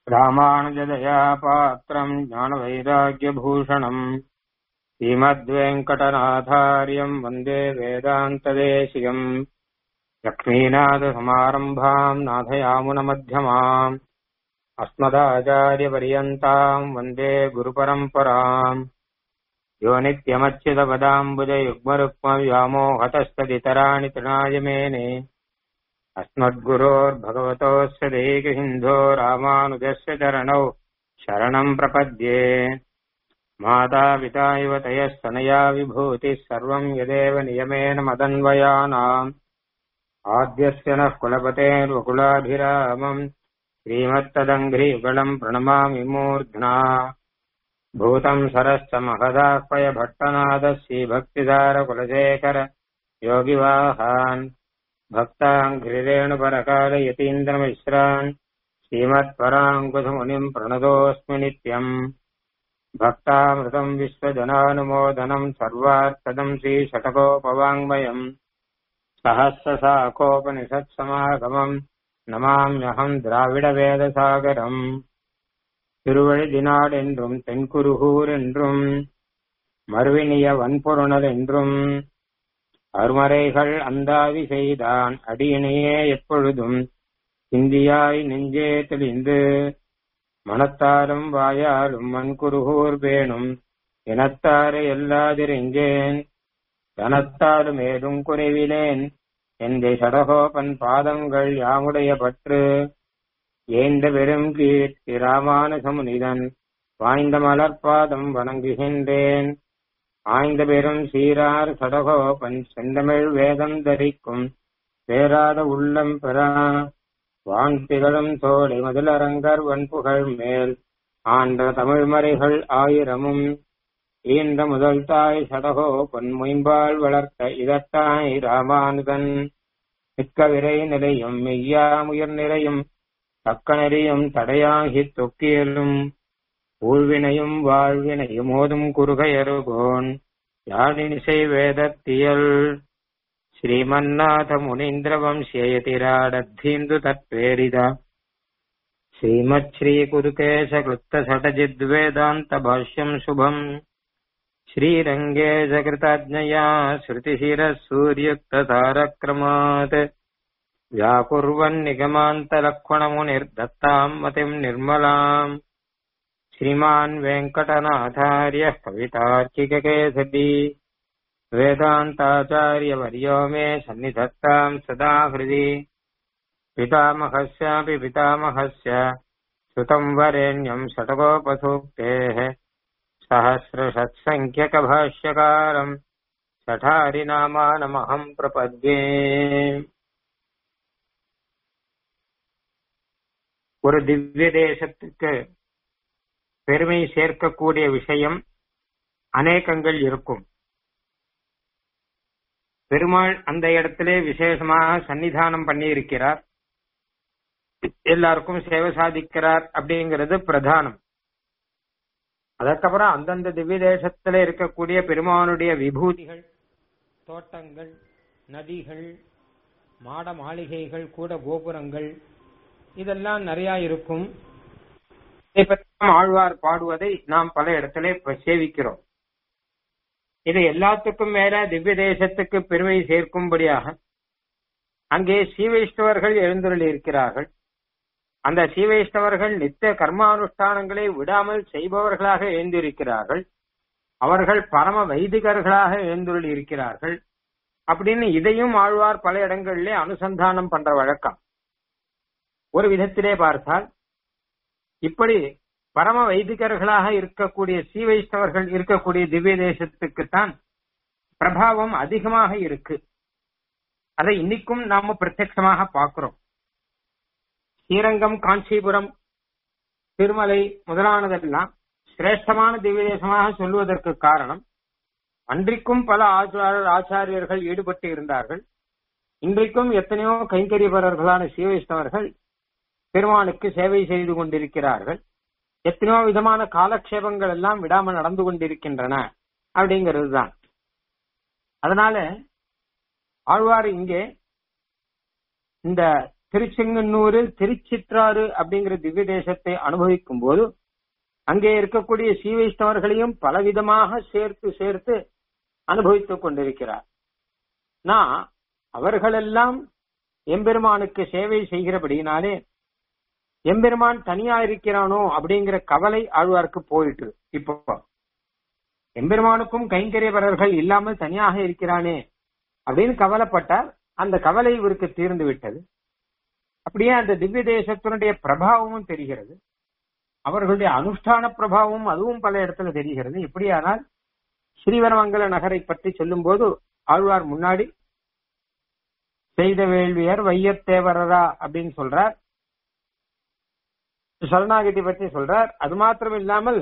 ராமானுஜதயா பாத்திரம் ஞானவைராக்கியபூஷணம் ஸ்ரீமத்வேங்கடநாதாரியம் வந்தே வேதாந்ததேசிகம் லக்ஷ்மீநாதசமாரம்பாம் நாதயாமுனமध्यமாம் अस्मदाचार्यपर्यन्ताम् वन्दे गुरुपरम्पराम् यो नित्यमच्युतपदाम्बुजयुग्मरुक्मव्यामोहतस्तदितराणि तृणाय मेने अस्मद्गुरोर्भगवतोऽस्य देहिन्धो रामानुजस्य चरणौ शरणम् प्रपद्ये मातापिता इव तयस्तनया विभूतिः सर्वम् यदेव नियमेन मदन्वयानाम् आद्यस्य नः कुलपतेर्वकुलाभिरामम् श्रीमत्तदङ्घ्रियुगलम् प्रणमामि मूर्ध्ना भूतम् सरश्च महदाह्वय भट्टनादः श्रीभक्तिदारकुलशेखर योगिवाहान् भक्ताङ्घ्रिरेणुपरकालयतीन्द्रमिश्रान् श्रीमत्पराङ्कुशमुनिम् प्रणतोऽस्मि नित्यम् भक्तामृतम् विश्वजनानुमोदनम् सर्वार्थदम् श्रीषटकोपवाङ्मयम् सहस्रशाखोपनिषत्समागमम् நமாம்யகம் திராவிட வேதசாகரம் திருவழிதினாடு என்றும் தென்குருகூர் என்றும் மறுவினிய வன்பொருணல் என்றும் அருமறைகள் அந்தாதி செய்தான் அடியினையே எப்பொழுதும் சிந்தியாய் நெஞ்சே தெளிந்து மனத்தாலும் வாயாலும் மண்குருகூர் பேணும் இனத்தாரை எல்லாதிரிஞ்சேன் தனத்தாலும் ஏதும் குறைவிலேன் எந்தை சடகோபன் பாதங்கள் யாமுடைய பற்று ஏந்த பெரும் கீர்த்தி ராமானுசமுனிதன் வாய்ந்த மலர்பாதம் வணங்குகின்றேன் ஆய்ந்த பெரும் சீரார் சடகோபன் செந்தமிழ் வேதம் தரிக்கும் பேராத உள்ளம் பெறா வான் திகழும் தோழி முதலரங்கர் வன்புகழ் மேல் ஆண்ட தமிழ்மறைகள் ஆயிரமும் ஈன்ற முதல் தாய் சடகோ பொன்மொயம்பால் வளர்த்த இதத்தாய் ராமானுதன் மிக்க விரை நிலையும் மெய்யாமுயர் நிறையும் தக்க நெறியும் தடையாகித் தொக்கியலும் ஊழ்வினையும் வாழ்வினையும் ஓதும் குறுகையருகோன் யாழினிசை வேதத்தியல் ஸ்ரீமன்னாத முனீந்திர வம்சியதிராடத்தீந்து தத்வேரித ஸ்ரீமத் ஸ்ரீ குருகேச கிருத்த சடஜித்வேதாந்த பாஷ்யம் சுபம் श्रीरङ्गे जकृताज्ञया श्रुतिशिरः सूर्युक्ततारक्रमात् व्याकुर्वन्निगमान्तलक्ष्मणमुनिर्दत्ताम् मतिम् निर्मलाम् श्रीमान् वेङ्कटनाथार्यः कवितार्किककेसरी वेदान्ताचार्यवर्यो मे सन्निधत्ताम् सदा हृदि पितामहस्यापि पितामहस्य श्रुतम् वरेण्यम् षटकोपसूक्तेः सहस्रषत्सङ्ख्यकभाष्यकारम् சடாரிநாமானமகம் பிரபத்யே ஒரு திவ்ய தேசத்துக்கு பெருமை சேர்க்கக்கூடிய விஷயம் அநேகங்கள் இருக்கும் பெருமாள் அந்த இடத்திலே விசேஷமாக சன்னிதானம் பண்ணி இருக்கிறார் எல்லாருக்கும் சேவை சாதிக்கிறார் அப்படிங்கிறது பிரதானம் அதற்கப்புறம் அந்தந்த திவ்ய தேசத்துல இருக்கக்கூடிய பெருமானுடைய விபூதிகள் தோட்டங்கள் நதிகள் மாட மாளிகைகள் கூட கோபுரங்கள் இதெல்லாம் நிறைய இருக்கும் இதை பற்றி ஆழ்வார் பாடுவதை நாம் பல இடத்துல சேவிக்கிறோம் இது எல்லாத்துக்கும் மேல திவ்ய தேசத்துக்கு பெருமை சேர்க்கும்படியாக அங்கே சீவைஷ்ணவர்கள் எழுந்துள்ள இருக்கிறார்கள் அந்த சீவைஷ்ணவர்கள் நித்திய கர்மானுஷ்டானங்களை விடாமல் செய்பவர்களாக எழுந்திருக்கிறார்கள் அவர்கள் பரம வைதிகர்களாக எழுந்துள்ள இருக்கிறார்கள் அப்படின்னு இதையும் ஆழ்வார் பல இடங்களிலே அனுசந்தானம் பண்ற வழக்கம் ஒரு விதத்திலே பார்த்தால் இப்படி பரம வைதிகர்களாக இருக்கக்கூடிய சீவைஷ்ணவர்கள் இருக்கக்கூடிய திவ்ய தேசத்துக்குத்தான் பிரபாவம் அதிகமாக இருக்கு அதை இன்னைக்கும் நாம பிரத்யட்சமாக பார்க்கிறோம் ஸ்ரீரங்கம் காஞ்சிபுரம் திருமலை முதலானதெல்லாம் சிரேஷ்டமான திவ்ய தேசமாக சொல்லுவதற்கு காரணம் அன்றைக்கும் பல ஆச்சாரர் ஆச்சாரியர்கள் ஈடுபட்டு இருந்தார்கள் இன்றைக்கும் எத்தனையோ கைங்கரியபரர்களான சீவைஷ்ணவர்கள் பெருமானுக்கு சேவை செய்து கொண்டிருக்கிறார்கள் எத்தனையோ விதமான காலக்ஷேபங்கள் எல்லாம் விடாமல் நடந்து கொண்டிருக்கின்றன அப்படிங்கிறது தான் அதனால ஆழ்வார் இங்கே இந்த திருச்செங்கன்னூரில் திருச்சிற்றாறு அப்படிங்கிற திவ்ய தேசத்தை அனுபவிக்கும் போது அங்கே இருக்கக்கூடிய ஸ்ரீ வைஷ்ணவர்களையும் பலவிதமாக சேர்த்து சேர்த்து அனுபவித்துக் கொண்டிருக்கிறார் நான் அவர்களெல்லாம் எம்பெருமானுக்கு சேவை செய்கிறபடியினாலே எம்பெருமான் தனியா இருக்கிறானோ அப்படிங்கிற கவலை ஆழ்வார்க்கு போயிட்டு இப்போ எம்பெருமானுக்கும் கைங்கரியவரர்கள் இல்லாமல் தனியாக இருக்கிறானே அப்படின்னு கவலைப்பட்டார் அந்த கவலை இவருக்கு தீர்ந்து விட்டது அப்படியே அந்த திவ்ய தேசத்தினுடைய பிரபாவமும் தெரிகிறது அவர்களுடைய அனுஷ்டான பிரபாவமும் அதுவும் பல இடத்துல தெரிகிறது எப்படியானால் ஸ்ரீவரமங்கல நகரை பற்றி சொல்லும் போது ஆழ்வார் முன்னாடி செய்த வேள்வியர் வையத்தேவரரா அப்படின்னு சொல்றார் சரணாகதி பற்றி சொல்றார் அது மாத்திரம் இல்லாமல்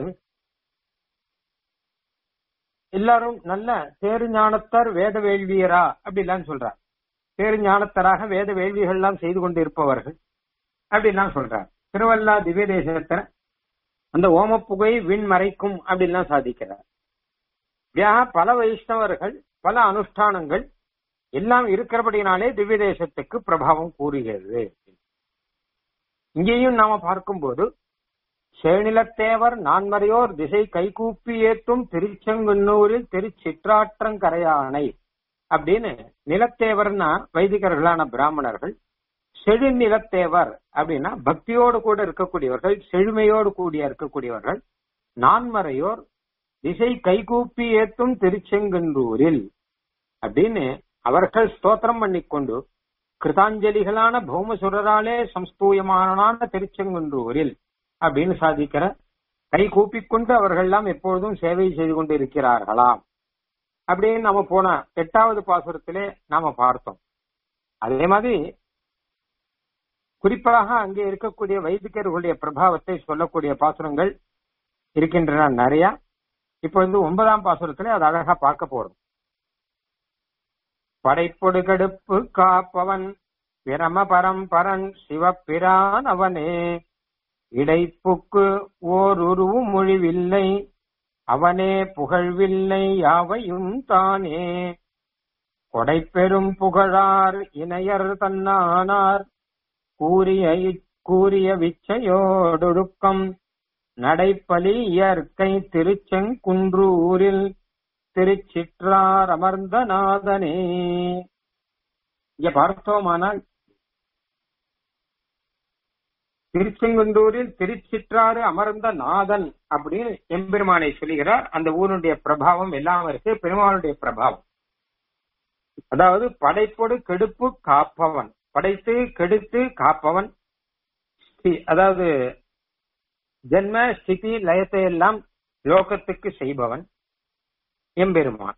எல்லாரும் நல்ல தேரு ஞானத்தார் வேத வேள்வியரா அப்படிலாம் சொல்றார் தேரு ஞானத்தராக வேத வேள்விகள் எல்லாம் செய்து கொண்டு இருப்பவர்கள் அப்படிலாம் சொல்றார் திருவல்லா திவ்ய தேசத்துல அந்த ஓமப்புகை விண் மறைக்கும் அப்படின்லாம் சாதிக்கிறார் இப்படியாக பல வைஷ்ணவர்கள் பல அனுஷ்டானங்கள் எல்லாம் இருக்கிறபடினாலே திவ்ய தேசத்துக்கு பிரபாவம் கூறுகிறது இங்கேயும் நாம பார்க்கும்போது சேனிலத்தேவர் நான்மறையோர் திசை கைகூப்பி ஏற்றும் திருச்செங்கன்னூரில் திருச்சிற்றாற்றங்கரையானை அப்படின்னு நிலத்தேவர்னா வைதிகர்களான பிராமணர்கள் செழு நிலத்தேவர் அப்படின்னா பக்தியோடு கூட இருக்கக்கூடியவர்கள் செழுமையோடு கூடிய இருக்கக்கூடியவர்கள் நான்மறையோர் திசை கைகூப்பி ஏற்றும் திருச்செங்கன்றூரில் அப்படின்னு அவர்கள் ஸ்தோத்திரம் பண்ணிக்கொண்டு கிருதாஞ்சலிகளான பௌமசுரராலே சம்ஸ்தூயமான திருச்செங்குன்றூரில் அப்படின்னு சாதிக்கிற கை கூப்பிக்கொண்டு அவர்கள் எல்லாம் எப்பொழுதும் சேவை செய்து கொண்டு இருக்கிறார்களாம் அப்படின்னு நம்ம போன எட்டாவது பாசுரத்திலே நாம பார்த்தோம் அதே மாதிரி குறிப்பாக அங்கே இருக்கக்கூடிய வைதிகர்களுடைய பிரபாவத்தை சொல்லக்கூடிய பாசுரங்கள் இருக்கின்றன நிறைய இப்ப வந்து ஒன்பதாம் பாசுரத்திலே அது அழகா பார்க்க போறோம் படைப்பொடு கடுப்பு காப்பவன் பிரம பரம்பரன் சிவப்பிரான் அவனே இடைப்புக்கு ஓர் உருவும் மொழிவில்லை அவனே புகழ்வில்லை யாவையும் தானே கொடைப்பெரும் புகழார் இணையர் தன்னானார் கூறிய கூறிய விச்சையோடொடுக்கம் நடைப்பலி இயற்கை திருச்செங்குன்றூரில் திருச்சிற்றார் அமர்ந்த நாதனே இங்க பார்த்தோமானால் திருச்செங்குன்றூரில் திருச்சிற்றாறு அமர்ந்த நாதன் அப்படின்னு எம்பெருமானை சொல்லுகிறார் அந்த ஊருடைய பிரபாவம் எல்லாம் இருக்கு பெருமானுடைய பிரபாவம் அதாவது படைப்பொடு கெடுப்பு காப்பவன் படைத்து கெடுத்து காப்பவன் அதாவது ஜென்ம ஸ்திதி லயத்தை எல்லாம் லோகத்துக்கு செய்பவன் எம்பெருமான்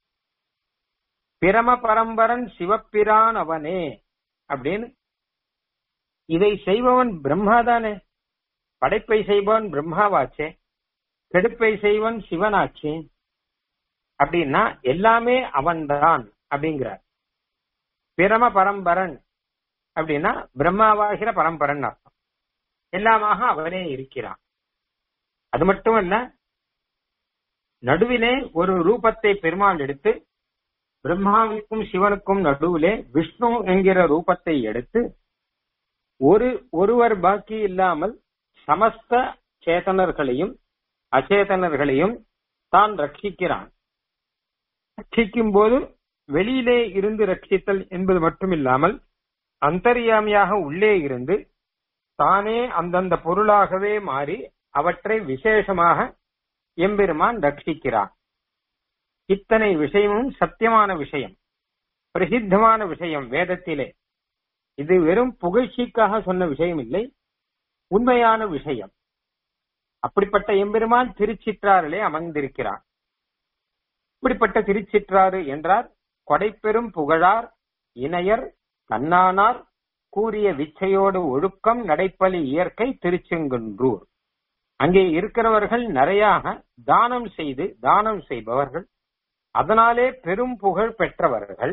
பிரம பரம்பரன் சிவப்பிரான் அவனே அப்படின்னு இதை செய்பவன் பிரம்மா தானே படைப்பை செய்பவன் பிரம்மாவாச்சே கெடுப்பை செய்வன் சிவனாச்சே அப்படின்னா எல்லாமே அவன்தான் அப்படிங்கிறார் பிரம பரம்பரன் அப்படின்னா பிரம்மாவாகிற பரம்பரன் அர்த்தம் எல்லாமாக அவனே இருக்கிறான் அது மட்டுமல்ல நடுவிலே ஒரு ரூபத்தை பெருமாள் எடுத்து பிரம்மாவுக்கும் சிவனுக்கும் நடுவிலே விஷ்ணு என்கிற ரூபத்தை எடுத்து ஒரு ஒருவர் பாக்கி இல்லாமல் சமஸ்த சேதனர்களையும் அச்சேதனர்களையும் தான் ரட்சிக்கிறான் ரட்சிக்கும் போது வெளியிலே இருந்து ரட்சித்தல் என்பது மட்டுமில்லாமல் அந்தரியாமியாக உள்ளே இருந்து தானே அந்தந்த பொருளாகவே மாறி அவற்றை விசேஷமாக எம்பெருமான் ரட்சிக்கிறான் இத்தனை விஷயமும் சத்தியமான விஷயம் பிரசித்தமான விஷயம் வேதத்திலே இது வெறும் புகழ்ச்சிக்காக சொன்ன விஷயம் இல்லை உண்மையான விஷயம் அப்படிப்பட்ட எம்பெருமான் திருச்சிற்றாறிலே அமர்ந்திருக்கிறார் இப்படிப்பட்ட திருச்சிற்றாறு என்றார் கொடைப்பெரும் புகழார் இணையர் கண்ணானார் கூறிய விச்சையோடு ஒழுக்கம் நடைப்பலி இயற்கை திருச்செங்குன்றூர் அங்கே இருக்கிறவர்கள் நிறையாக தானம் செய்து தானம் செய்பவர்கள் அதனாலே பெரும் புகழ் பெற்றவர்கள்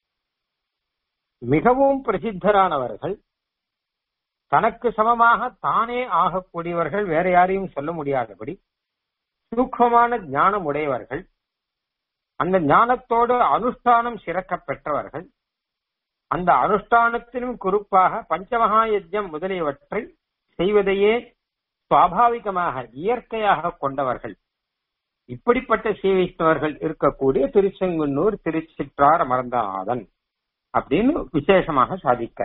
மிகவும் பிரசித்தரானவர்கள் தனக்கு சமமாக தானே ஆகக்கூடியவர்கள் வேற யாரையும் சொல்ல முடியாதபடி சூக்மமான ஞானம் உடையவர்கள் அந்த ஞானத்தோடு அனுஷ்டானம் சிறக்க பெற்றவர்கள் அந்த அனுஷ்டானத்திலும் குறிப்பாக பஞ்சமகா யஜ்யம் முதலியவற்றை செய்வதையே சுவாபாவிகமாக இயற்கையாக கொண்டவர்கள் இப்படிப்பட்ட சீவைஷ்ணவர்கள் இருக்கக்கூடிய திருச்செங்குன்னூர் திருச்சிற்றார் அமர்ந்தநாதன் அப்படின்னு விசேஷமாக சாதிக்கிற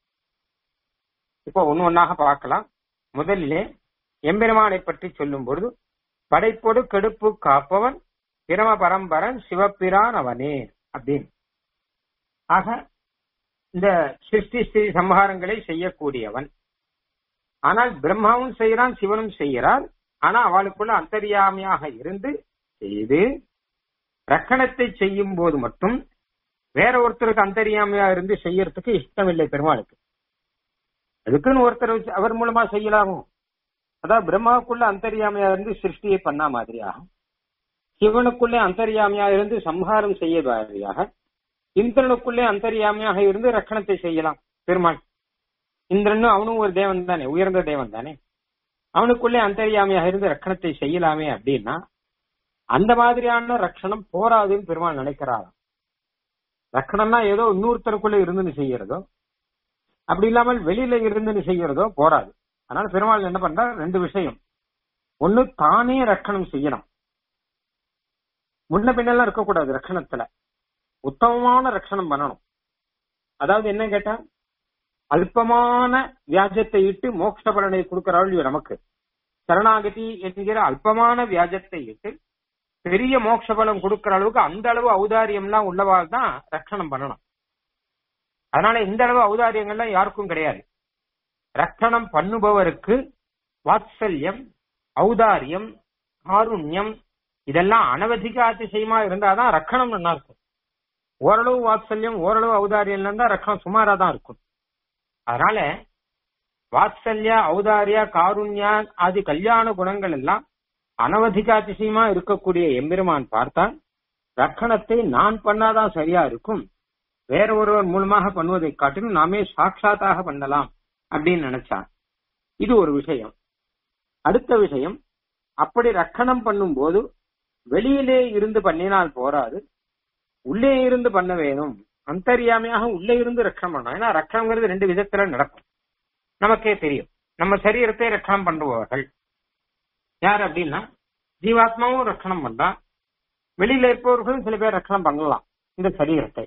இப்போ ஒன்னு ஒன்னாக பார்க்கலாம் முதலிலே எம்பெருமானை பற்றி சொல்லும் பொழுது படைப்பொடு கெடுப்பு காப்பவன் பிரம பரம்பரன் சிவப்பிரான் அவனே அப்படின்னு ஆக இந்த சிருஷ்டி ஸ்ரீ சம்ஹாரங்களை செய்யக்கூடியவன் ஆனால் பிரம்மாவும் செய்யறான் சிவனும் செய்கிறான் ஆனா அவளுக்குள்ள அந்தரியாமையாக இருந்து செய்து ரக்கணத்தை செய்யும் போது மட்டும் வேற ஒருத்தருக்கு அந்தரியாமையா இருந்து செய்யறதுக்கு இஷ்டம் இல்லை பெருமாளுக்கு அதுக்குன்னு ஒருத்தர் வச்சு அவர் மூலமா செய்யலாமோ அதாவது பிரம்மாவுக்குள்ள அந்தரியாமையா இருந்து சிருஷ்டியை பண்ணா மாதிரியாக சிவனுக்குள்ளே அந்தரியாமையா இருந்து சம்ஹாரம் செய்ய மாதிரியாக இந்திரனுக்குள்ளே அந்தரியாமையாக இருந்து ரக்கணத்தை செய்யலாம் பெருமாள் இந்திரனும் அவனும் ஒரு தேவன் தானே உயர்ந்த தேவன் தானே அவனுக்குள்ளே அந்தரியாமையாக இருந்து ரக்கணத்தை செய்யலாமே அப்படின்னா அந்த மாதிரியான ரட்சணம் போராதுன்னு பெருமாள் நினைக்கிறாராம் ரக்கணம்னா ஏதோ இன்னொருத்தருக்குள்ள இருந்துன்னு செய்யறதோ அப்படி இல்லாமல் வெளியில இருந்துன்னு செய்யறதோ போராது அதனால பெருமாள் என்ன பண்றார் ரெண்டு விஷயம் ஒண்ணு தானே ரக்கணம் செய்யணும் முன்ன பின்னெல்லாம் இருக்கக்கூடாது ரட்சணத்துல உத்தமமான ரட்சணம் பண்ணணும் அதாவது என்ன கேட்டா அல்பமான வியாஜத்தை இட்டு மோட்ச பலனை கொடுக்கிறாள் நமக்கு சரணாகதி என்கிற அல்பமான வியாஜத்தை இட்டு பெரிய மோட்ச பலம் கொடுக்கிற அளவுக்கு அந்த அளவு ஔதாரியம்லாம் உள்ளவாள் தான் ரட்சணம் பண்ணணும் அதனால இந்த அளவு ஔதாரியங்கள்லாம் யாருக்கும் கிடையாது ரட்சணம் பண்ணுபவருக்கு வாத்சல்யம் ஔதாரியம் காருண்யம் இதெல்லாம் அனவதிக அதிசயமா இருந்தாதான் ரக்கணம் நல்லா இருக்கும் ஓரளவு வாத்சல்யம் ஓரளவு ஔதாரியம் இருந்தா ரக்கணம் சுமாரா தான் இருக்கும் அதனால வாத்சல்ய ஔதாரிய காருண்யா ஆதி கல்யாண குணங்கள் எல்லாம் அனவதிக அதிசயமா இருக்கக்கூடிய எம்பெருமான் பார்த்தால் ரக்கணத்தை நான் பண்ணாதான் சரியா இருக்கும் வேற ஒருவர் மூலமாக பண்ணுவதை காட்டிலும் நாமே சாட்சாத்தாக பண்ணலாம் அப்படின்னு நினைச்சான் இது ஒரு விஷயம் அடுத்த விஷயம் அப்படி ரக்கணம் பண்ணும் போது வெளியிலே இருந்து பண்ணினால் போராது உள்ளே இருந்து பண்ண வேணும் அந்தரியாமையாக உள்ளே இருந்து ரக்கணம் பண்ணணும் ஏன்னா ரக்கணம்ங்கிறது ரெண்டு விதத்துல நடக்கும் நமக்கே தெரியும் நம்ம சரீரத்தை ரக்கணம் பண்ணுபவர்கள் யார் அப்படின்னா ஜீவாத்மாவும் ரக்கணம் பண்றான் வெளியில இருப்பவர்களும் சில பேர் ரக்கணம் பண்ணலாம் இந்த சரீரத்தை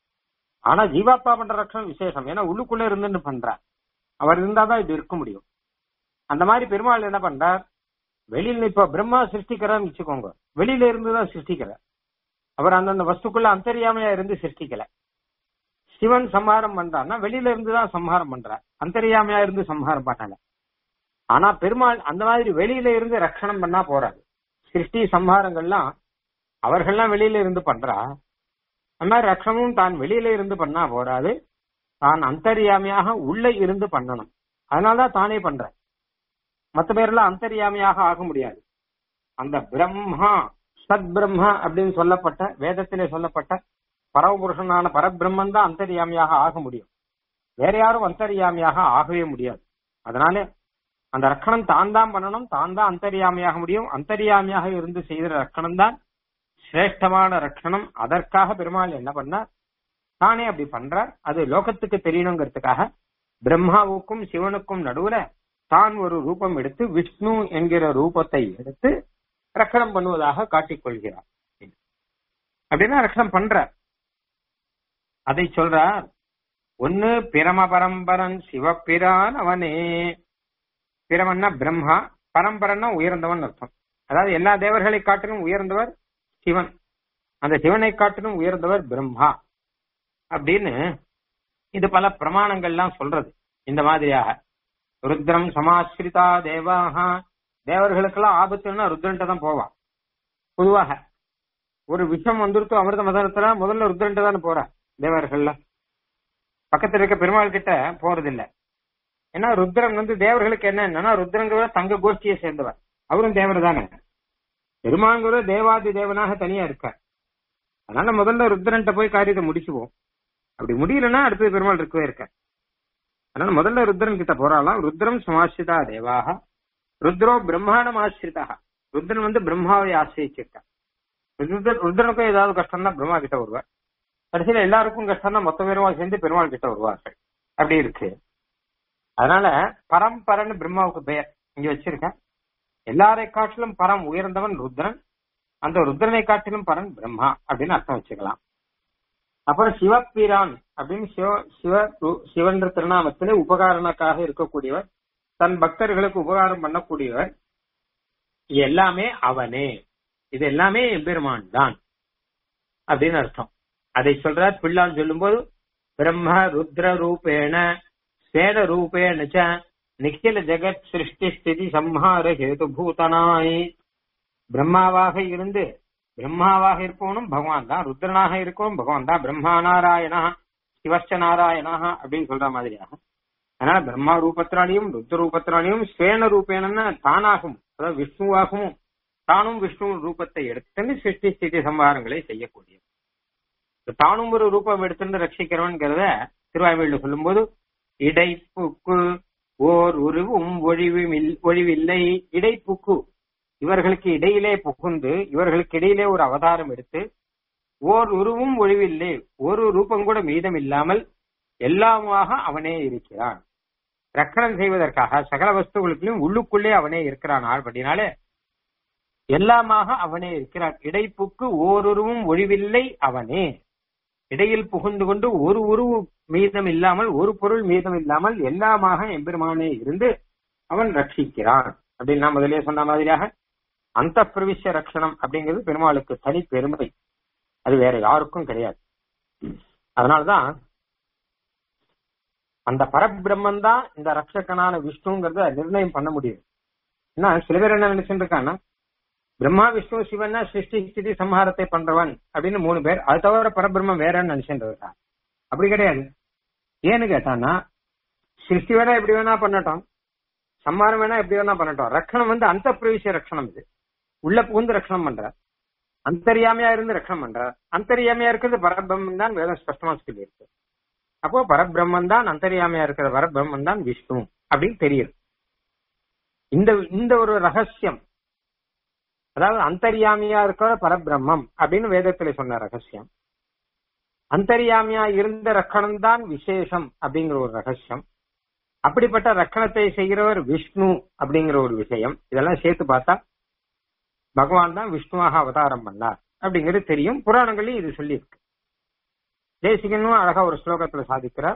ஆனா ஜீவாத்மா பண்ற ரக்கணம் விசேஷம் ஏன்னா உள்ளுக்குள்ள இருந்துன்னு பண்றார் அவர் இருந்தாதான் இது இருக்க முடியும் அந்த மாதிரி பெருமாள் என்ன பண்றார் வெளியில இப்ப பிரம்மா சிருஷ்டிக்கிறான்னு வச்சுக்கோங்க வெளியில இருந்துதான் சிருஷ்டிக்கிறார் அவர் அந்தந்த வஸ்துக்குள்ள அந்தரியாமையா இருந்து சிருஷ்டிக்கல சிவன் சம்ஹாரம் பண்றான்னா வெளியில இருந்துதான் சம்ஹாரம் பண்றார் அந்தரியாமையா இருந்து சம்ஹாரம் பண்ணல ஆனா பெருமாள் அந்த மாதிரி வெளியில இருந்து ரட்சணம் பண்ணா போறாது சிருஷ்டி சம்ஹாரங்கள்லாம் அவர்கள்லாம் வெளியில இருந்து பண்றா அந்த மாதிரி ரட்சணமும் தான் வெளியில இருந்து பண்ணா போறாது தான் அந்தரியாமையாக உள்ள இருந்து பண்ணணும் அதனாலதான் தானே பண்ற மத்த பேர்லாம் அந்தரியாமையாக ஆக முடியாது அந்த பிரம்மா சத் பிரம்மா அப்படின்னு சொல்லப்பட்ட வேதத்திலே சொல்லப்பட்ட பரமபுருஷனான பரபிரம்மன் தான் அந்தரியாமியாக ஆக முடியும் வேற யாரும் அந்தரியாமியாக ஆகவே முடியாது அதனால அந்த ரக்கணம் தான் தான் பண்ணணும் தான் தான் அந்தரியாமையாக முடியும் அந்தரியாமையாக இருந்து செய்த ரக்கணம் தான் சிரேஷ்டமான ரட்சணம் அதற்காக பெருமாள் என்ன பண்ணார் தானே அப்படி பண்றார் அது லோகத்துக்கு தெரியணுங்கிறதுக்காக பிரம்மாவுக்கும் சிவனுக்கும் நடுவுல தான் ஒரு ரூபம் எடுத்து விஷ்ணு என்கிற ரூபத்தை எடுத்து ரக்கணம் பண்ணுவதாக காட்டிக் அப்படின்னா ரக்கணம் பண்றார் அதை சொல்றார் ஒன்னு பிரம பரம்பரன் சிவபிரான் அவனே பிரமன்னா பிரம்மா பரம்பரன்னா உயர்ந்தவன் அர்த்தம் அதாவது எல்லா தேவர்களை காட்டிலும் உயர்ந்தவர் சிவன் அந்த சிவனை காட்டிலும் உயர்ந்தவர் பிரம்மா அப்படின்னு இது பல பிரமாணங்கள்லாம் சொல்றது இந்த மாதிரியாக ருத்ரம் சமாஸ்கிருதா தேவாக தேவர்களுக்கெல்லாம் ஆபத்துன்னா ருத்ரன்ட்ட தான் போவான் பொதுவாக ஒரு விஷம் வந்துருத்து அமிர்த மதனத்துல முதல்ல ருத்ரன்ட்ட தானே போற தேவர்கள்ல பக்கத்துல இருக்க பெருமாள் கிட்ட போறது இல்ல ஏன்னா ருத்ரன் வந்து தேவர்களுக்கு என்ன என்னன்னா ருத்ரங்கிற தங்க கோஷ்டியை சேர்ந்தவர் அவரும் தேவர் தானே பெருமாங்கிற தேவாதி தேவனாக தனியா இருக்கார் அதனால முதல்ல ருத்ரன்ட்ட போய் காரியத்தை முடிச்சுவோம் அப்படி முடியலன்னா அடுத்தது பெருமாள் இருக்கவே இருக்க அதனால முதல்ல ருத்ரன் கிட்ட போறாலாம் ருத்ரம் சமாசிதா தேவாக ருத்ரோ பிரம்மாண்டம் ஆசிரிதா ருத்ரன் வந்து பிரம்மாவை ஆசிரிச்சிருக்கார் ருத்ரனுக்கும் ஏதாவது கஷ்டம்னா பிரம்மா கிட்ட வருவார் கடைசியில எல்லாருக்கும் கஷ்டம்னா மொத்த பேருமா சேர்ந்து பெருமாள் கிட்ட வருவார்கள் அப்படி இருக்கு அதனால பரம்பரன் பிரம்மாவுக்கு பெயர் இங்க வச்சிருக்கேன் எல்லாரை காட்டிலும் பரம் உயர்ந்தவன் ருத்ரன் அந்த ருத்ரனை காட்டிலும் பரன் பிரம்மா அப்படின்னு அர்த்தம் வச்சுக்கலாம் அப்புறம் சிவப்பிரான் அப்படின்னு சிவ சிவ சிவன்ற திருநாமத்திலே உபகாரனுக்காக இருக்கக்கூடியவர் தன் பக்தர்களுக்கு உபகாரம் பண்ணக்கூடியவர் இது எல்லாமே அவனே இது எல்லாமே எம்பெருமான் தான் அப்படின்னு அர்த்தம் அதை சொல்றார் பிள்ளான் சொல்லும்போது பிரம்ம ருத்ர ரூபேண ஸ்வேத ரூபேண ச நிখিல ஜெகத் சிருஷ்டி ஸ்திதி சம்ஹார ஹேது பூதனாய் பிரம்மாவாக இருந்து பிரம்மாவாக இருப்பவனும் பகவான் தான் ருத்ரனாக இருக்கவும் பகவான் தான் பிரம்மா நாராயணா சிவச்ச நாராயணா அப்படின்னு சொல்ற மாதிரியாக அதனால பிரம்மா ரூபத்தினாலையும் ருத்ர ரூபத்தினாலையும் ஸ்வேன ரூபேனன்னா தானாகவும் அதாவது விஷ்ணுவாகவும் தானும் விஷ்ணு ரூபத்தை எடுத்துன்னு சிருஷ்டி ஸ்திதி சம்ஹாரங்களை செய்யக்கூடியது தானும் ஒரு ரூபம் எடுத்துட்டு ரட்சிக்கிறவன்கிறத திருவாய்மொழியில சொல்லும்போது இடைப்புக்கு ஓர் உருவும் ஒழிவில் ஒழிவில்லை இடைப்புக்கு இவர்களுக்கு இடையிலே புகுந்து இவர்களுக்கு இடையிலே ஒரு அவதாரம் எடுத்து ஓர் உருவும் ஒழிவில்லை ஒரு ரூபம் கூட மீதம் இல்லாமல் எல்லாமாக அவனே இருக்கிறான் ரக்கணம் செய்வதற்காக சகல வஸ்துகளுக்கும் உள்ளுக்குள்ளே அவனே இருக்கிறான் ஆள்படினாலே எல்லாமாக அவனே இருக்கிறான் இடைப்புக்கு ஓருருவும் ஒழிவில்லை அவனே இடையில் புகுந்து கொண்டு ஒரு உருவு மீதம் இல்லாமல் ஒரு பொருள் மீதம் இல்லாமல் எல்லாமாக எம்பெருமானே இருந்து அவன் ரட்சிக்கிறான் அப்படின்னு நான் முதலே சொன்ன மாதிரியாக அந்த பிரவிச ரட்சணம் அப்படிங்கிறது பெருமாளுக்கு தனி பெருமை அது வேற யாருக்கும் கிடையாது அதனால்தான் அந்த பரபிரம்மன் தான் இந்த ரட்சகனான விஷ்ணுங்கிறத நிர்ணயம் பண்ண முடியும் ஏன்னா சில பேர் என்ன நினைச்சுட்டு இருக்காங்கன்னா பிரம்மா விஷ்ணு சிவன்னா சிருஷ்டி ஸ்திதி சம்ஹாரத்தை பண்றவன் அப்படின்னு மூணு பேர் அது தவிர பரபிரம்மம் வேறன்னு நினைச்சுட்டு இருக்கா அப்படி கிடையாது ஏன்னு கேட்டான்னா சிருஷ்டி வேணா எப்படி வேணா பண்ணட்டும் சம்மாரம் வேணா எப்படி வேணா பண்ணட்டும் ரட்சணம் வந்து அந்த பிரவேச ரட்சணம் இது உள்ள புகுந்து ரட்சணம் பண்ற அந்தரியாமையா இருந்து ரட்சணம் பண்ற அந்தரியாமையா இருக்கிறது பரபிரம்மன் தான் வேதம் ஸ்பஷ்டமா சொல்லி இருக்கு அப்போ பரபிரம்மன் தான் அந்தரியாமையா இருக்கிற பரபிரம்மன் தான் விஷ்ணு அப்படின்னு தெரியுது இந்த இந்த ஒரு ரகசியம் அதாவது அந்தரியாமியா இருக்கிற பரபிரம்மம் அப்படின்னு வேதத்துல சொன்ன ரகசியம் அந்தரியாமியா இருந்த ரக்கணம் தான் விசேஷம் அப்படிங்கிற ஒரு ரகசியம் அப்படிப்பட்ட ரக்கணத்தை செய்கிறவர் விஷ்ணு அப்படிங்கிற ஒரு விஷயம் இதெல்லாம் சேர்த்து பார்த்தா பகவான் தான் விஷ்ணுவாக அவதாரம் பண்ணார் அப்படிங்கிறது தெரியும் புராணங்களையும் இது சொல்லியிருக்கு தேசிகனும் அழகா ஒரு ஸ்லோகத்துல சாதிக்கிறார்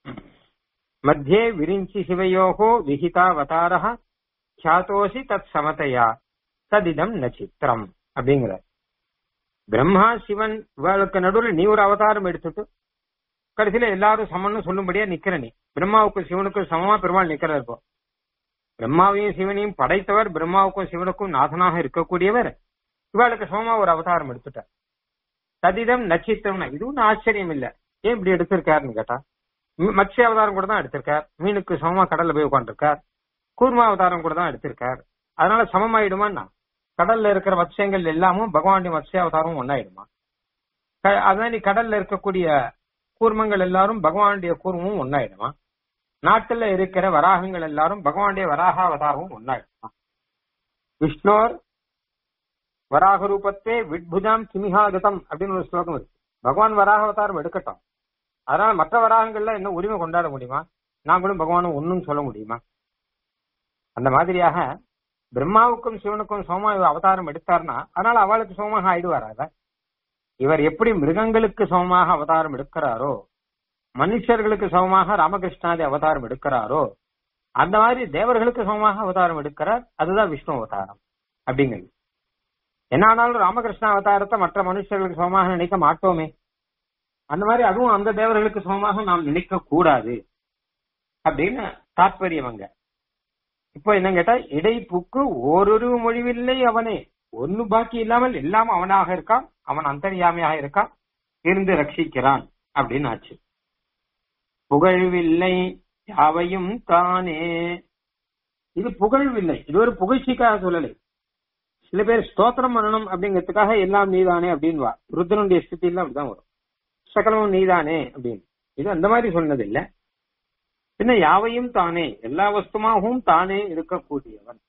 மத்தியே விரிஞ்சி சிவயோகோ விஹிதாவதாரா சாத்தோசி தத் சமதையா ததிதம் ந சித்திரம் அப்படிங்கிற பிரம்மா சிவன் இவளுக்கு நடுவில் நீ ஒரு அவதாரம் எடுத்துட்டு கடைசியில எல்லாரும் சமன்னு சொல்லும்படியா நிக்கிற நீ பிரம்மாவுக்கும் சிவனுக்கும் சமமா பெருமாள் நிக்கிறார் இப்போ பிரம்மாவையும் சிவனையும் படைத்தவர் பிரம்மாவுக்கும் சிவனுக்கும் நாதனாக இருக்கக்கூடியவர் இவளுக்கு சமமா ஒரு அவதாரம் எடுத்துட்டார் ததிதம் நச்சித்தம்னா இதுவும் ஆச்சரியம் இல்ல ஏன் இப்படி எடுத்திருக்காருன்னு கேட்டா மத்ஸ்ய அவதாரம் கூட தான் எடுத்திருக்கார் மீனுக்கு சமமா கடல்ல போய் உட்காந்துருக்கார் கூர்மா அவதாரம் கூட தான் எடுத்திருக்கார் அதனால சமமாயிடுமான்னா கடல்ல இருக்கிற மத்ஸ்யங்கள் எல்லாமும் பகவானுடைய மத்ஸ்ய அவதாரமும் ஒன்னாயிடுமா அதனால கடல்ல இருக்கக்கூடிய கூர்மங்கள் எல்லாரும் பகவானுடைய கூர்மமும் ஒன்னாயிடுமா நாட்டுல இருக்கிற வராகங்கள் எல்லாரும் பகவானுடைய வராக அவதாரமும் ஒன்னாயிடுமா விஷ்ணோர் வராக ரூபத்தே விட்புஜாம் கிமிஹாகதம் அப்படின்னு ஒரு ஸ்லோகம் இருக்கு பகவான் வராக அவதாரம் எடுக்கட்டும் அதனால மற்ற வராகங்கள்ல என்ன உரிமை கொண்டாட முடியுமா நாங்களும் பகவானும் ஒன்னும் சொல்ல முடியுமா அந்த மாதிரியாக பிரம்மாவுக்கும் சிவனுக்கும் சோமா அவதாரம் எடுத்தார்னா அதனால அவளுக்கு சோமாக ஆயிடுவாரா இவர் எப்படி மிருகங்களுக்கு சமமாக அவதாரம் எடுக்கிறாரோ மனுஷர்களுக்கு சமமாக ராமகிருஷ்ணாதி அவதாரம் எடுக்கிறாரோ அந்த மாதிரி தேவர்களுக்கு சமமாக அவதாரம் எடுக்கிறார் அதுதான் விஷ்ணு அவதாரம் அப்படிங்கிறது என்ன ஆனாலும் ராமகிருஷ்ண அவதாரத்தை மற்ற மனுஷர்களுக்கு சமமாக நினைக்க மாட்டோமே அந்த மாதிரி அதுவும் அந்த தேவர்களுக்கு சமமாக நாம் நினைக்க கூடாது அப்படின்னு தாற்பயம் அங்க இப்போ என்ன கேட்டா இடைப்புக்கு ஓரொரு மொழிவில்லை அவனே ஒன்னு பாக்கி இல்லாமல் எல்லாம் அவனாக இருக்கான் அவன் அந்தரியாமையாக இருக்கான் இருந்து ரட்சிக்கிறான் அப்படின்னு ஆச்சு புகழ்வில்லை யாவையும் தானே இது புகழ்வில்லை இது ஒரு புகழ்ச்சிக்காக சொல்லலை சில பேர் ஸ்தோத்திரம் பண்ணணும் அப்படிங்கிறதுக்காக எல்லாம் நீதானே அப்படின்னு வா ருத்ரனுடைய ஸ்தித்தில அப்படிதான் வரும் சகலமும் நீதானே அப்படின்னு இது அந்த மாதிரி சொன்னது இல்ல பின்ன யாவையும் தானே எல்லா வஸ்துமாகவும் தானே இருக்கக்கூடியவன்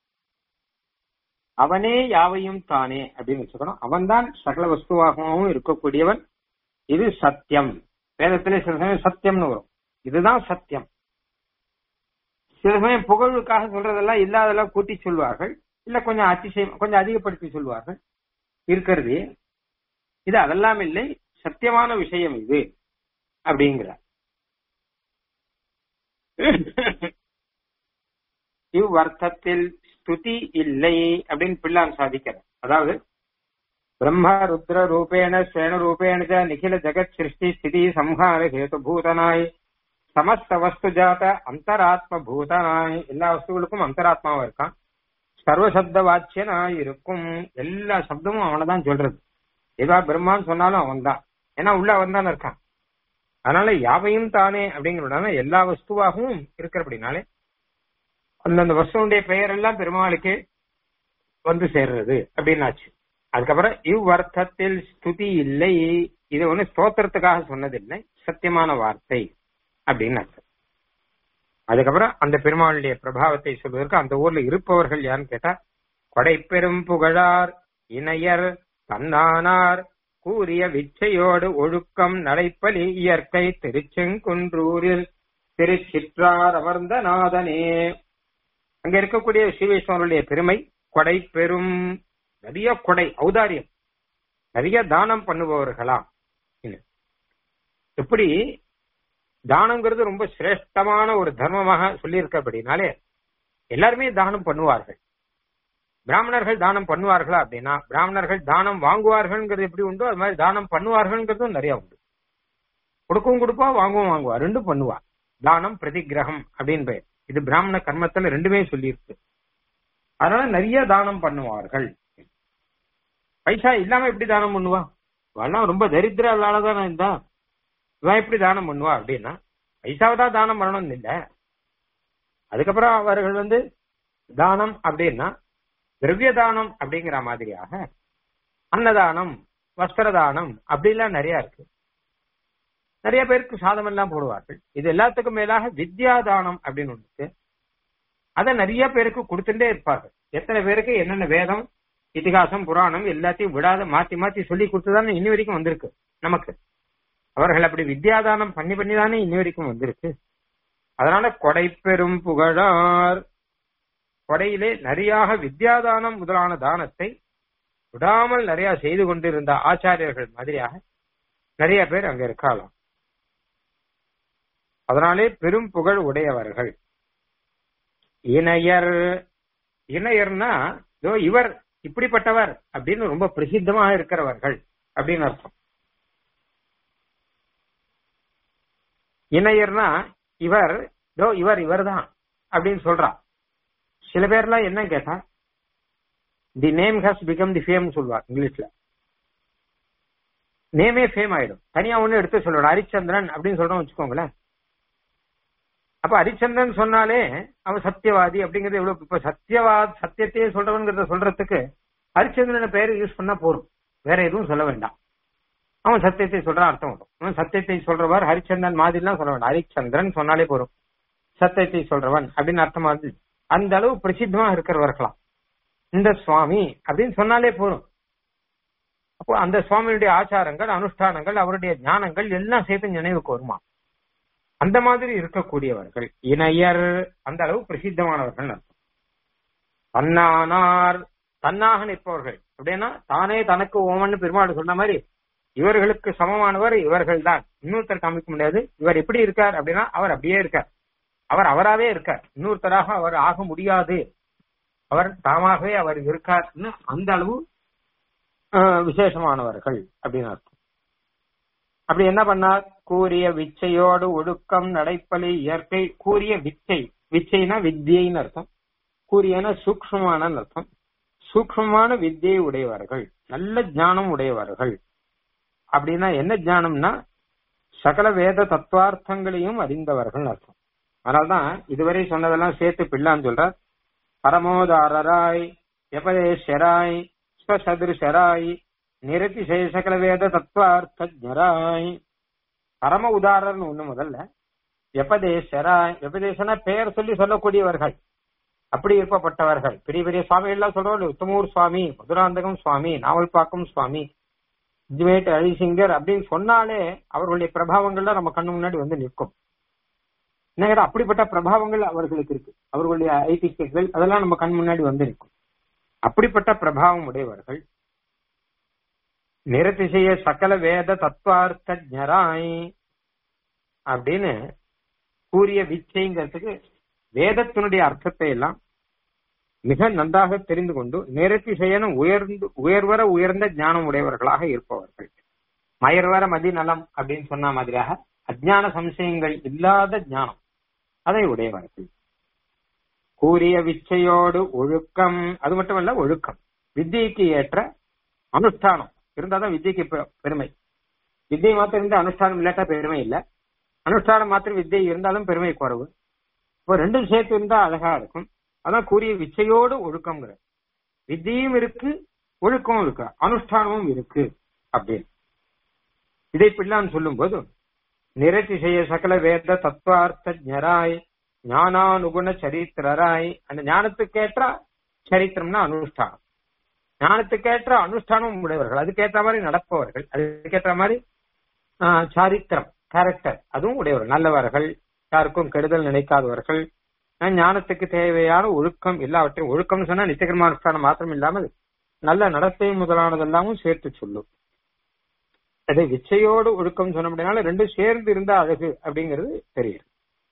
அவனே யாவையும் தானே அப்படின்னு வச்சுக்கணும் அவன்தான் சகல வஸ்துவாகவும் இருக்கக்கூடியவன் இது சத்தியம் வேதத்திலே சில சமயம் சத்தியம்னு வரும் இதுதான் சத்தியம் சில சமயம் புகழுக்காக சொல்றதெல்லாம் இல்லாதெல்லாம் கூட்டி சொல்வார்கள் இல்ல கொஞ்சம் அதிசயம் கொஞ்சம் அதிகப்படுத்தி சொல்வார்கள் இருக்கிறது இது அதெல்லாம் இல்லை சத்தியமான விஷயம் இது அப்படிங்கிறார் இவ்வர்த்தத்தில் ஸ்துதி இல்லை அப்படின்னு பிள்ளான் சாதிக்கிறார் அதாவது பிரம்ம ருத்ர ரூபேண ஸ்வேன ரூபேண ச நிகில ஜெகத் சிருஷ்டி ஸ்திதி சம்ஹார ஹேது பூதனாய் சமஸ்த வஸ்து ஜாத அந்தராத்ம பூதனாய் எல்லா வஸ்துகளுக்கும் அந்தராத்மாவா இருக்கான் சர்வசப்த வாச்சியனாய் இருக்கும் எல்லா சப்தமும் அவனதான் சொல்றது ஏதா பிரம்மான்னு சொன்னாலும் அவன் தான் ஏன்னா உள்ள அவன் தான் இருக்கான் அதனால யாவையும் தானே அப்படிங்கிறதுனால எல்லா வஸ்துவாகவும் இருக்கிறபடினாலே அந்தந்த வஸ்துடைய பெயர் எல்லாம் பெருமாளுக்கே வந்து சேர்றது அப்படின்னாச்சு அதுக்கப்புறம் இவ்வர்த்தத்தில் ஸ்துதி இல்லை இது ஒண்ணு ஸ்தோத்திரத்துக்காக சொன்னதில்லை சத்தியமான வார்த்தை அப்படின்னு அர்த்தம் அதுக்கப்புறம் அந்த பெருமாளுடைய பிரபாவத்தை சொல்வதற்கு அந்த ஊர்ல இருப்பவர்கள் யாருன்னு கேட்டா கொடைப்பெரும் புகழார் இணையர் தன்னானார் கூறிய விச்சையோடு ஒழுக்கம் நடைப்பலி இயற்கை திருச்செங்குன்றூரில் திருச்சிற்றார் அமர்ந்த நாதனே அங்க இருக்கக்கூடிய ஸ்ரீவைஷ்ணவருடைய பெருமை கொடை பெரும் நிறைய கொடை ஔதாரியம் நிறைய தானம் பண்ணுபவர்களாம் எப்படி தானங்கிறது ரொம்ப சிரேஷ்டமான ஒரு தர்மமாக சொல்லியிருக்கபடினாலே எல்லாருமே தானம் பண்ணுவார்கள் பிராமணர்கள் தானம் பண்ணுவார்களா அப்படின்னா பிராமணர்கள் தானம் வாங்குவார்கள்ங்கிறது எப்படி உண்டோ அது மாதிரி தானம் பண்ணுவார்கள்ங்கிறதும் நிறைய உண்டு கொடுக்கவும் கொடுப்பா வாங்கவும் வாங்குவா ரெண்டும் பண்ணுவா தானம் பிரதிகிரகம் அப்படின்னு பெயர் இது பிராமண கர்மத்துல ரெண்டுமே சொல்லியிருக்கு அதனால நிறைய தானம் பண்ணுவார்கள் பைசா இல்லாம எப்படி தானம் பண்ணுவா இவெல்லாம் ரொம்ப தரித்திர தானே இருந்தா இவன் எப்படி தானம் பண்ணுவா அப்படின்னா பைசாவை தான் தானம் பண்ணணும்னு இல்ல அதுக்கப்புறம் அவர்கள் வந்து தானம் அப்படின்னா திரவிய தானம் அப்படிங்கிற மாதிரியாக அன்னதானம் வஸ்திர தானம் அப்படிலாம் நிறைய இருக்கு நிறைய பேருக்கு சாதம் எல்லாம் போடுவார்கள் இது எல்லாத்துக்கும் மேலாக வித்யா தானம் அப்படின்னு ஒன்று இருக்கு அதை நிறைய பேருக்கு கொடுத்துட்டே இருப்பார்கள் எத்தனை பேருக்கு என்னென்ன வேதம் இதிகாசம் புராணம் எல்லாத்தையும் விடாத மாத்தி மாத்தி சொல்லி கொடுத்துதானே இன்னி வரைக்கும் வந்திருக்கு நமக்கு அவர்கள் அப்படி வித்யாதானம் பண்ணி பண்ணி தானே இன்னி வரைக்கும் வந்திருக்கு அதனால கொடை பெரும் புகழார் கொடையிலே நிறையாக வித்யாதானம் முதலான தானத்தை விடாமல் நிறைய செய்து கொண்டிருந்த ஆச்சாரியர்கள் மாதிரியாக நிறைய பேர் அங்க இருக்கலாம் அதனாலே பெரும் புகழ் உடையவர்கள் இணையர் இணையர்னா இதோ இவர் இப்படிப்பட்டவர் அப்படின்னு ரொம்ப பிரசித்தமாக இருக்கிறவர்கள் அப்படின்னு அர்த்தம் இணையர்னா இவர் இதோ இவர் இவர்தான் அப்படின்னு சொல்றா சில பேர்லாம் என்ன கேட்டா the name has become the fame சொல்லுவார் இங்கிலீஷ்ல நேமே ஃபேம் ஆயிடும் தனியா ஒண்ணு எடுத்து சொல்லணும் ஹரிச்சந்திரன் அப்படின்னு சொல்றோம் வச்சுக்கோங்களேன் அப்ப ஹரிச்சந்திரன் சொன்னாலே அவன் சத்தியவாதி அப்படிங்கறது எவ்வளவு இப்ப சத்தியவாத் சத்தியத்தையே சொல்றவன்கிறத சொல்றதுக்கு ஹரிச்சந்திரன் பெயர் யூஸ் பண்ணா போதும் வேற எதுவும் சொல்ல வேண்டாம் அவன் சத்தியத்தை சொல்றான் அர்த்தம் வரும் அவன் சத்தியத்தை சொல்றவர் ஹரிச்சந்திரன் மாதிரிலாம் சொல்ல வேண்டாம் ஹரிச்சந்திரன் சொன்னாலே போதும் சத்தியத்தை சொல்றவன் அப்படின்னு அர்த்தமா இருந்து அந்த அளவு பிரசித்தமா இருக்கிறவர்களாம் இந்த சுவாமி அப்படின்னு சொன்னாலே போதும் அப்போ அந்த சுவாமியுடைய ஆச்சாரங்கள் அனுஷ்டானங்கள் அவருடைய ஞானங்கள் எல்லாம் சேர்த்து நினைவுக்கு வருமா அந்த மாதிரி இருக்கக்கூடியவர்கள் இணையர் அந்த அளவு பிரசித்தமானவர்கள் அர்த்தம் தன்னானார் தன்னாக நிற்பவர்கள் அப்படின்னா தானே தனக்கு ஓமன்னு பெருமாள் சொன்ன மாதிரி இவர்களுக்கு சமமானவர் இவர்கள் தான் இன்னொருத்தர் காமிக்க முடியாது இவர் எப்படி இருக்கார் அப்படின்னா அவர் அப்படியே இருக்கார் அவர் அவராவே இருக்கார் இன்னொருத்தராக அவர் ஆக முடியாது அவர் தாமாகவே அவர் இருக்கார்னு அந்த அளவு விசேஷமானவர்கள் அப்படின்னு அர்த்தம் அப்படி என்ன பண்ணார் கூறிய விச்சையோடு ஒழுக்கம் நடைப்பலி இயற்கை கூறிய விச்சை விச்சைனா வித்தியைன்னு அர்த்தம் கூறியன சூக்மமான அர்த்தம் சூக்மமான வித்தியை உடையவர்கள் நல்ல ஞானம் உடையவர்கள் அப்படின்னா என்ன ஞானம்னா சகல வேத தத்துவார்த்தங்களையும் அறிந்தவர்கள் அர்த்தம் அதனால்தான் இதுவரை சொன்னதெல்லாம் சேர்த்து பிள்ளான்னு சொல்றார் பரமோதாரராய் எபதேஷராய் ஸ்வசதிருஷராய் நிரதிசய சகல வேத தத்துவார்த்தஜராய் பரம உதாரணம் ஒண்ணு முதல்ல எபதேஷராய் எபதேசனா பெயர் சொல்லி சொல்லக்கூடியவர்கள் அப்படி இருப்பப்பட்டவர்கள் பெரிய பெரிய சுவாமி எல்லாம் சொல்றோம் உத்தமூர் சுவாமி மதுராந்தகம் சுவாமி நாவல்பாக்கம் சுவாமி அஜ்மேட் அழிசிங்கர் அப்படின்னு சொன்னாலே அவர்களுடைய பிரபாவங்கள்லாம் நம்ம கண்ணு முன்னாடி வந்து நிற்கும் என்ன கேட்டா அப்படிப்பட்ட பிரபாவங்கள் அவர்களுக்கு இருக்கு அவர்களுடைய ஐதிஹ்யங்கள் அதெல்லாம் நம்ம கண் முன்னாடி வந்து நிற்கும் அப்படிப்பட்ட பிரபாவம் உடையவர்கள் நிரதிசய சகல வேத தத்துவார்த்த ஜராய் அப்படின்னு கூறிய விச்சைங்கிறதுக்கு வேதத்தினுடைய அர்த்தத்தை எல்லாம் மிக நன்றாக தெரிந்து கொண்டு நிரதிசயன உயர்ந்து உயர்வர உயர்ந்த ஞானம் உடையவர்களாக இருப்பவர்கள் மயர்வர மதி நலம் அப்படின்னு சொன்ன மாதிரியாக அஜ்ஞான சம்சயங்கள் இல்லாத ஞானம் அதை உடையவர்கள் கூறிய விச்சையோடு ஒழுக்கம் அது மட்டுமல்ல ஒழுக்கம் வித்தியைக்கு ஏற்ற அனுஷ்டானம் இருந்தாதான் வித்தியைக்கு பெ- பெருமை வித்தியை மாத்திரம் இருந்தா அனுஷ்டானம் இல்லாட்டா பெருமை இல்ல அனுஷ்டானம் மாத்திரம் வித்தியை இருந்தாலும் பெருமை குறைவு இப்போ ரெண்டும் சேர்த்து இருந்தா அழகா இருக்கும் அதான் கூறிய விச்சையோடு ஒழுக்கம்ங்கிற வித்தியும் இருக்கு ஒழுக்கமும் இருக்கு அனுஷ்டானமும் இருக்கு அப்படின்னு இதை இப்படிலாம் சொல்லும் போது நிரதிசய சகல வேத தத்துவார்த்த ஜராய் ஞானானுகுண சரித்திரராய் அந்த ஞானத்துக்கேற்ற சரித்திரம்னா அனுஷ்டானம் ஞானத்துக்கேற்ற அனுஷ்டானம் உடையவர்கள் அதுக்கேற்ற மாதிரி நடப்பவர்கள் அதுக்கேற்ற மாதிரி ஆஹ், சாரித்திரம் கேரக்டர் அதுவும் உடையவர்கள் நல்லவர்கள் யாருக்கும் கெடுதல் நினைக்காதவர்கள் ஆஹ், ஞானத்துக்கு தேவையான ஒழுக்கம் எல்லாவற்றையும் ஒழுக்கம்னு சொன்னா நித்தியகர்ம அனுஷ்டானம் மாத்திரம் இல்லாமல் நல்ல நடத்தை முதலானதெல்லாமும் சேர்த்து சொல்லும் அதை விச்சையோடு ஒழுக்கம் சொன்ன அப்படின்னால ரெண்டும் சேர்ந்து இருந்தா அழகு அப்படிங்கிறது தெரியுது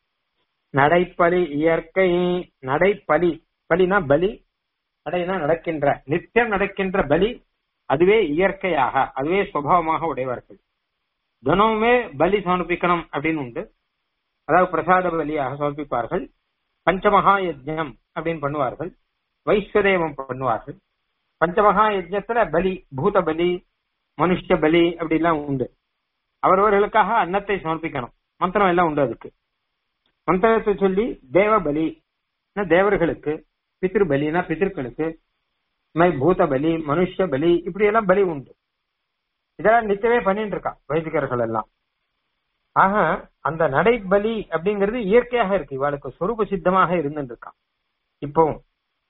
நடைப்பலி இயற்கை நடைப்பலி பலினா பலி நடைனா நடக்கின்ற நித்தியம் நடக்கின்ற பலி அதுவே இயற்கையாக அதுவே சுபாவமாக உடையவர்கள் தினமுமே பலி சமர்ப்பிக்கணும் அப்படின்னு உண்டு அதாவது பிரசாத பலியாக சமர்ப்பிப்பார்கள் பஞ்சமகா யஜ்ஞம் அப்படின்னு பண்ணுவார்கள் வைஸ்வதேவம் பண்ணுவார்கள் பஞ்சமகா யஜ்ஞத்துல பலி பூத பலி மனுஷ பலி அப்படிலாம் உண்டு அவரவர்களுக்காக அன்னத்தை சமர்ப்பிக்கணும் மந்திரம் எல்லாம் உண்டு அதுக்கு மந்திரத்தை சொல்லி தேவ பலி தேவர்களுக்கு பித்ரு பலினா பித்திருக்களுக்கு மை பூத பலி மனுஷ பலி இப்படி எல்லாம் பலி உண்டு இதெல்லாம் நித்தவே பண்ணிட்டு இருக்கா வைதிகர்கள் எல்லாம் ஆக அந்த நடைபலி அப்படிங்கிறது இயற்கையாக இருக்கு இவளுக்கு சொரூப சித்தமாக இருந்துட்டு இருக்கான் இப்பவும்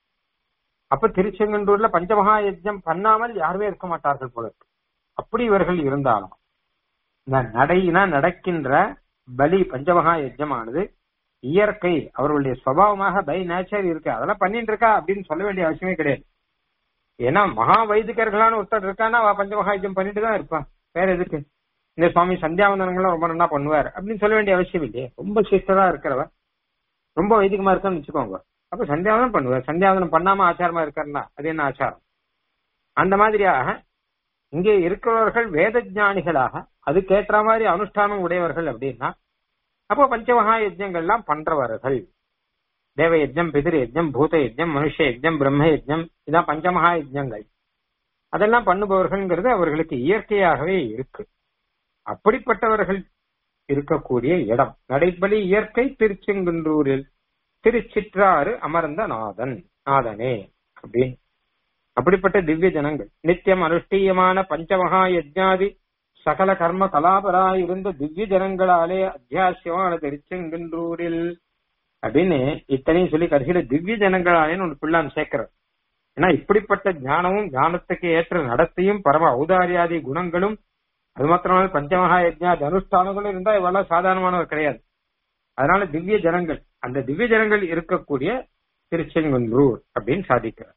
அப்ப திருச்செங்கண்டூர்ல பஞ்சமகா யஜ்ஞம் பண்ணாமல் யாருமே இருக்க மாட்டார்கள் போல இருக்கு அப்படி இவர்கள் இருந்தாலும் இந்த நடையினா நடக்கின்ற பலி பஞ்சமகா யஜ்ஞமானது இயற்கை அவர்களுடைய சுவாவமாக பை நேச்சர் இருக்கு அதெல்லாம் பண்ணிட்டு இருக்கா அப்படின்னு சொல்ல வேண்டிய அவசியமே கிடையாது ஏன்னா மகா வைதிகர்களான ஒருத்தர் இருக்கான்னா அவ பஞ்சமகா யஜ்ஞம் பண்ணிட்டு தான் இருப்பான் வேற எதுக்கு இந்த சுவாமி சந்தியாவந்தனங்களும் ரொம்ப நல்லா பண்ணுவார் அப்படின்னு சொல்ல வேண்டிய அவசியம் இல்லையே ரொம்ப சிஸ்டரா இருக்கிறவ ரொம்ப வைதிகமா இருக்கான்னு வச்சுக்கோங்க அப்ப சந்தியாவந்தனம் பண்ணுவார் சந்தியாவந்தனம் பண்ணாம ஆச்சாரமா இருக்காருன்னா அது என்ன ஆச்சாரம் அந்த மாதிரியாக இங்கே இருக்கிறவர்கள் வேத ஞானிகளாக அதுக்கேற்ற மாதிரி அனுஷ்டானம் உடையவர்கள் அப்படின்னா அப்போ பஞ்சமகா யஜ்ஞங்கள்லாம் பண்றவர்கள் தேவ யஜ்ஞம் பிதிர் யஜ்ஞம் பூத யஜ்ஞம் மனுஷ யஜ்ஞம் பிரம்ம யஜ்ஞம் இதான் பஞ்சமகா யஜ்ஞங்கள் அதெல்லாம் பண்ணுபவர்கள்ங்கிறது அவர்களுக்கு இயற்கையாகவே இருக்கு அப்படிப்பட்டவர்கள் இருக்கக்கூடிய இடம் நடைபலி இயற்கை திருச்செங்குன்றூரில் திருச்சிற்றாறு அமர்ந்த நாதன் நாதனே அப்படின்னு அப்படிப்பட்ட திவ்ய ஜனங்கள் நித்தியம் அனுஷ்டீயமான பஞ்சமகா யஜ்ஞாதி சகல கர்ம கலாபராய் இருந்த திவ்ய ஜனங்களாலே அத்தியாசியமான திருச்செங்குன்றூரில் அப்படின்னு இத்தனையும் சொல்லி கடைசியில திவ்ய ஜனங்களாலேன்னு ஒரு பிள்ளான் சேர்க்கிறார் ஏன்னா இப்படிப்பட்ட ஞானமும் ஞானத்துக்கு ஏற்ற நடத்தையும் பரம ஔதாரியாதி குணங்களும் அது மாத்திரமல்ல பஞ்சமகா யஜ்ஞாதி அனுஷ்டானங்களும் இருந்தா இவ்வளவு சாதாரணமானவர் கிடையாது அதனால திவ்ய ஜனங்கள் அந்த திவ்ய ஜனங்கள் இருக்கக்கூடிய திருச்செங்குன்றூர் அப்படின்னு சாதிக்கிறார்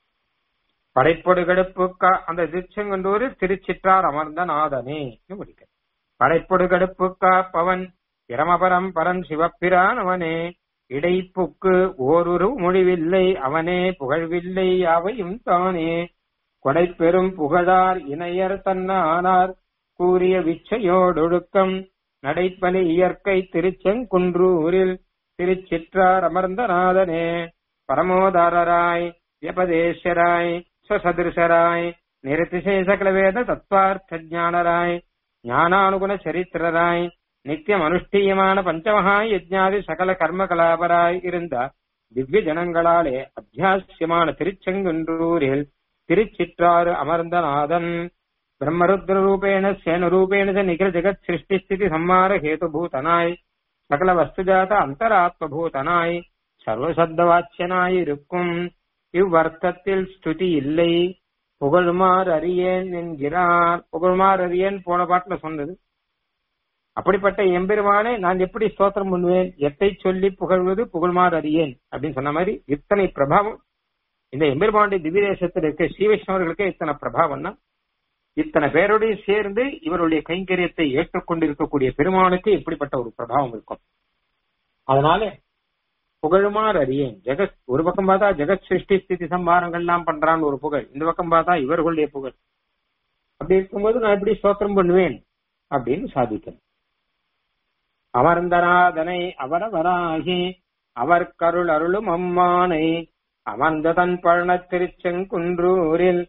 படைப்பொடு கடுப்புக்கா அந்த திருச்செங்குன்றூர் திருச்சிற்றார் அமர்ந்த நாதனே முடிக்க படைப்பொடு கடுப்புக்கா பவன் பிரமபரம் பரன் சிவப்பிரான் அவனே இடைப்புக்கு ஓரொரு மொழிவில்லை அவனே புகழ்வில்லை அவையும் தானே கொடைப்பெரும் புகழார் இணையர் தன்ன ஆனார் கூறிய விச்சையோடொழுக்கம் நடைப்பலி இயற்கை திருச்செங்குன்றூரில் திருச்சிற்றார் அமர்ந்த நாதனே பரமோதாரராய் வியபதேஸ்வராய் ஸ்வசதிருஷராய் நிரதிசய சகல வேத தத்வார்த்த ஞானராய் ஞானானுகுண சரித்திரராய் நித்தியம் அனுஷ்டீயமான பஞ்சமகா யஜ்ஞாதி சகல கர்ம கலாபராய் இருந்த திவ்ய ஜனங்களாலே அத்தியாசியமான திருச்செங்குன்றூரில் திருச்சிற்றாறு அமர்ந்த நாதன் பிரம்மருத்ர ரூபேண சேன ரூபேண ச நிகிர ஜெகத் சிருஷ்டி ஸ்திதி சம்மார ஹேதுபூதனாய் சகல வஸ்துஜாத அந்தராத்மபூதனாய் சர்வசப்தவாச்சியனாய் இருக்கும் இவ்வர்த்தத்தில் ஸ்துதி இல்லை புகழுமாறு அறியேன் என்கிறார் புகழுமாறு அறியேன் போன பாட்டுல சொன்னது அப்படிப்பட்ட எம்பெருமானே நான் எப்படி ஸ்தோத்திரம் பண்ணுவேன் எத்தை சொல்லி புகழ்வது புகழ்மாறு அறியேன் அப்படின்னு சொன்ன மாதிரி இத்தனை பிரபாவம் இந்த எம்பெருமானுடைய திவ்யதேசத்தில் இருக்க ஸ்ரீ வைஷ்ணவர்களுக்கு இத்தனை பிரபாவம்னா இத்தனை பேரோடையும் சேர்ந்து இவருடைய கைங்கரியத்தை ஏற்றுக்கொண்டிருக்கக்கூடிய பெருமானுக்கு எப்படிப்பட்ட ஒரு பிரபாவம் இருக்கும் அதனால புகழுமாறு அறியேன் ஜெகத் ஒரு பக்கம் பார்த்தா ஜெகத் சிருஷ்டி ஸ்திதி சம்பாரங்கள் எல்லாம் பண்றான்னு ஒரு புகழ் இந்த பக்கம் பார்த்தா இவர்களுடைய புகழ் அப்படி இருக்கும்போது நான் எப்படி ஸ்தோத்திரம் பண்ணுவேன் அப்படின்னு சாதிக்கிறேன் அமர்ந்தநாதனை அவரவராகி அவர் கருள் அருளும் அம்மானை அமர்ந்த தன் பழன திருச்செங்குன்றூரில்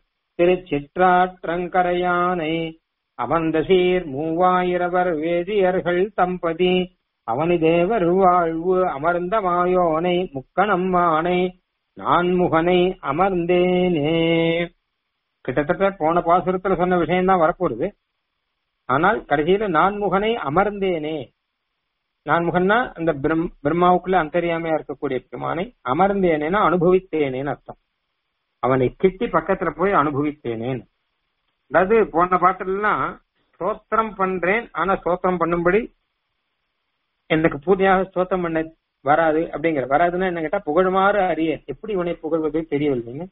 திருச்சிற்றாற்றங்கரையானை அமர்ந்த சீர் மூவாயிரவர் வேதியர்கள் தம்பதி அவனி தேவர் வாழ்வு அமர்ந்த மாயோனை முக்கணம்மானை நான் முகனை அமர்ந்தேனே கிட்டத்தட்ட போன பாசுரத்துல சொன்ன விஷயம் தான் வரப்போகுது ஆனால் கடைசியில நான் முகனை அமர்ந்தேனே நான் முகன்னா அந்த பிரம்- பிரம்மாவுக்குள்ள அந்தரியாமையா இருக்கக்கூடிய பெருமானை அமர்ந்தேனேனா அனுபவித்தேனேன்னு அர்த்தம் அவனை கிட்டி பக்கத்துல போய் அனுபவித்தேனேன்னு அதாவது போன பாட்டுலாம் ஸ்தோத்திரம் பண்றேன் ஆனா ஸ்தோத்திரம் பண்ணும்படி எனக்கு பூஜையாக ஸ்தோத்திரம் பண்ண வராது அப்படிங்கிற வராதுன்னா என்ன கேட்டா புகழுமாறு அறியேன் எப்படி இவனை புகழ்வது தெரியவில்லைங்க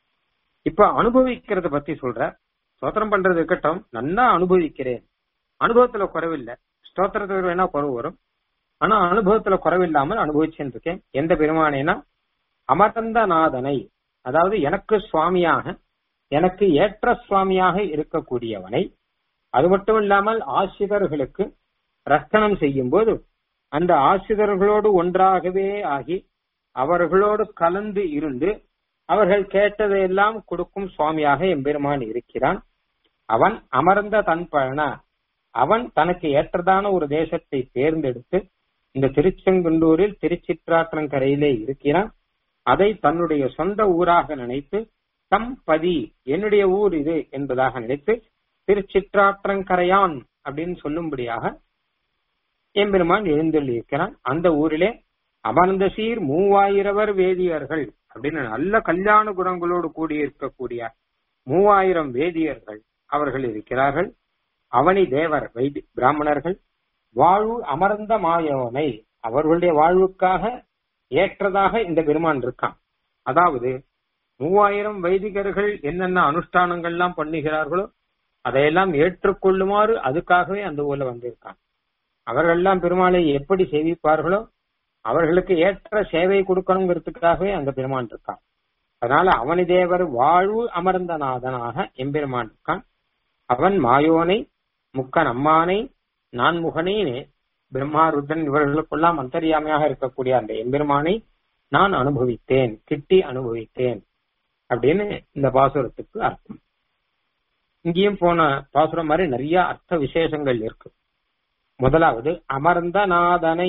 இப்ப அனுபவிக்கிறத பத்தி சொல்ற ஸ்தோத்திரம் பண்றது இருக்கட்டும் நல்லா அனுபவிக்கிறேன் அனுபவத்துல குறைவில்லை ஸ்தோத்திரத்துல வேணா குறைவு வரும் ஆனா அனுபவத்துல குறைவில்லாமல் அனுபவிச்சுட்டு இருக்கேன் எந்த பெருமானேனா அமர்ந்த நாதனை அதாவது எனக்கு சுவாமியாக எனக்கு ஏற்ற சுவாமியாக இருக்கக்கூடியவனை அது மட்டும் இல்லாமல் ஆசிரியர்களுக்கு ரத்தனம் செய்யும் போது அந்த ஆசிரியர்களோடு ஒன்றாகவே ஆகி அவர்களோடு கலந்து இருந்து அவர்கள் கேட்டதையெல்லாம் கொடுக்கும் சுவாமியாக எம்பெருமான் இருக்கிறான் அவன் அமர்ந்த தன் பழன அவன் தனக்கு ஏற்றதான ஒரு தேசத்தை தேர்ந்தெடுத்து இந்த திருச்செங்குண்டூரில் திருச்சிற்றாற்றங்கரையிலே இருக்கிறான் அதை தன்னுடைய சொந்த ஊராக நினைத்து தம் பதி என்னுடைய ஊர் இது என்பதாக நினைத்து திருச்சிற்றாற்றங்கரையான் அப்படின்னு சொல்லும்படியாக எம்பெருமான் எழுந்தள்ளியிருக்கிறான் அந்த ஊரிலே அமர்ந்த சீர் மூவாயிரவர் வேதியர்கள் அப்படின்னு நல்ல கல்யாண குணங்களோடு கூடியிருக்கக்கூடிய மூவாயிரம் வேதியர்கள் அவர்கள் இருக்கிறார்கள் அவனி தேவர் வைதி பிராமணர்கள் வாழ்வு அமர்ந்த மாயோனை அவர்களுடைய வாழ்வுக்காக ஏற்றதாக இந்த பெருமான் இருக்கான் அதாவது மூவாயிரம் வைதிகர்கள் என்னென்ன அனுஷ்டானங்கள்லாம் பண்ணுகிறார்களோ அதையெல்லாம் ஏற்றுக்கொள்ளுமாறு அதுக்காகவே அந்த ஊர்ல வந்திருக்கான் அவர்கள்லாம் பெருமாளை எப்படி சேவிப்பார்களோ அவர்களுக்கு ஏற்ற சேவை கொடுக்கணுங்கிறதுக்காகவே அந்த பெருமான் இருக்கான் அதனால அவனி தேவர் வாழ்வு அமர்ந்த நாதனாக எம்பெருமான் இருக்கான் அவன் மாயோனை முக்கன் அம்மானை நான் முகனேனே பிரம்மா ருத்ரன் இவர்களுக்கெல்லாம் அந்தரியாமையாக இருக்கக்கூடிய அந்த எம்பெருமானை நான் அனுபவித்தேன் கிட்டி அனுபவித்தேன் அப்படின்னு இந்த பாசுரத்துக்கு அர்த்தம் இங்கேயும் போன பாசுரம் மாதிரி நிறைய அர்த்த விசேஷங்கள் இருக்கு முதலாவது அமர்ந்த நாதனை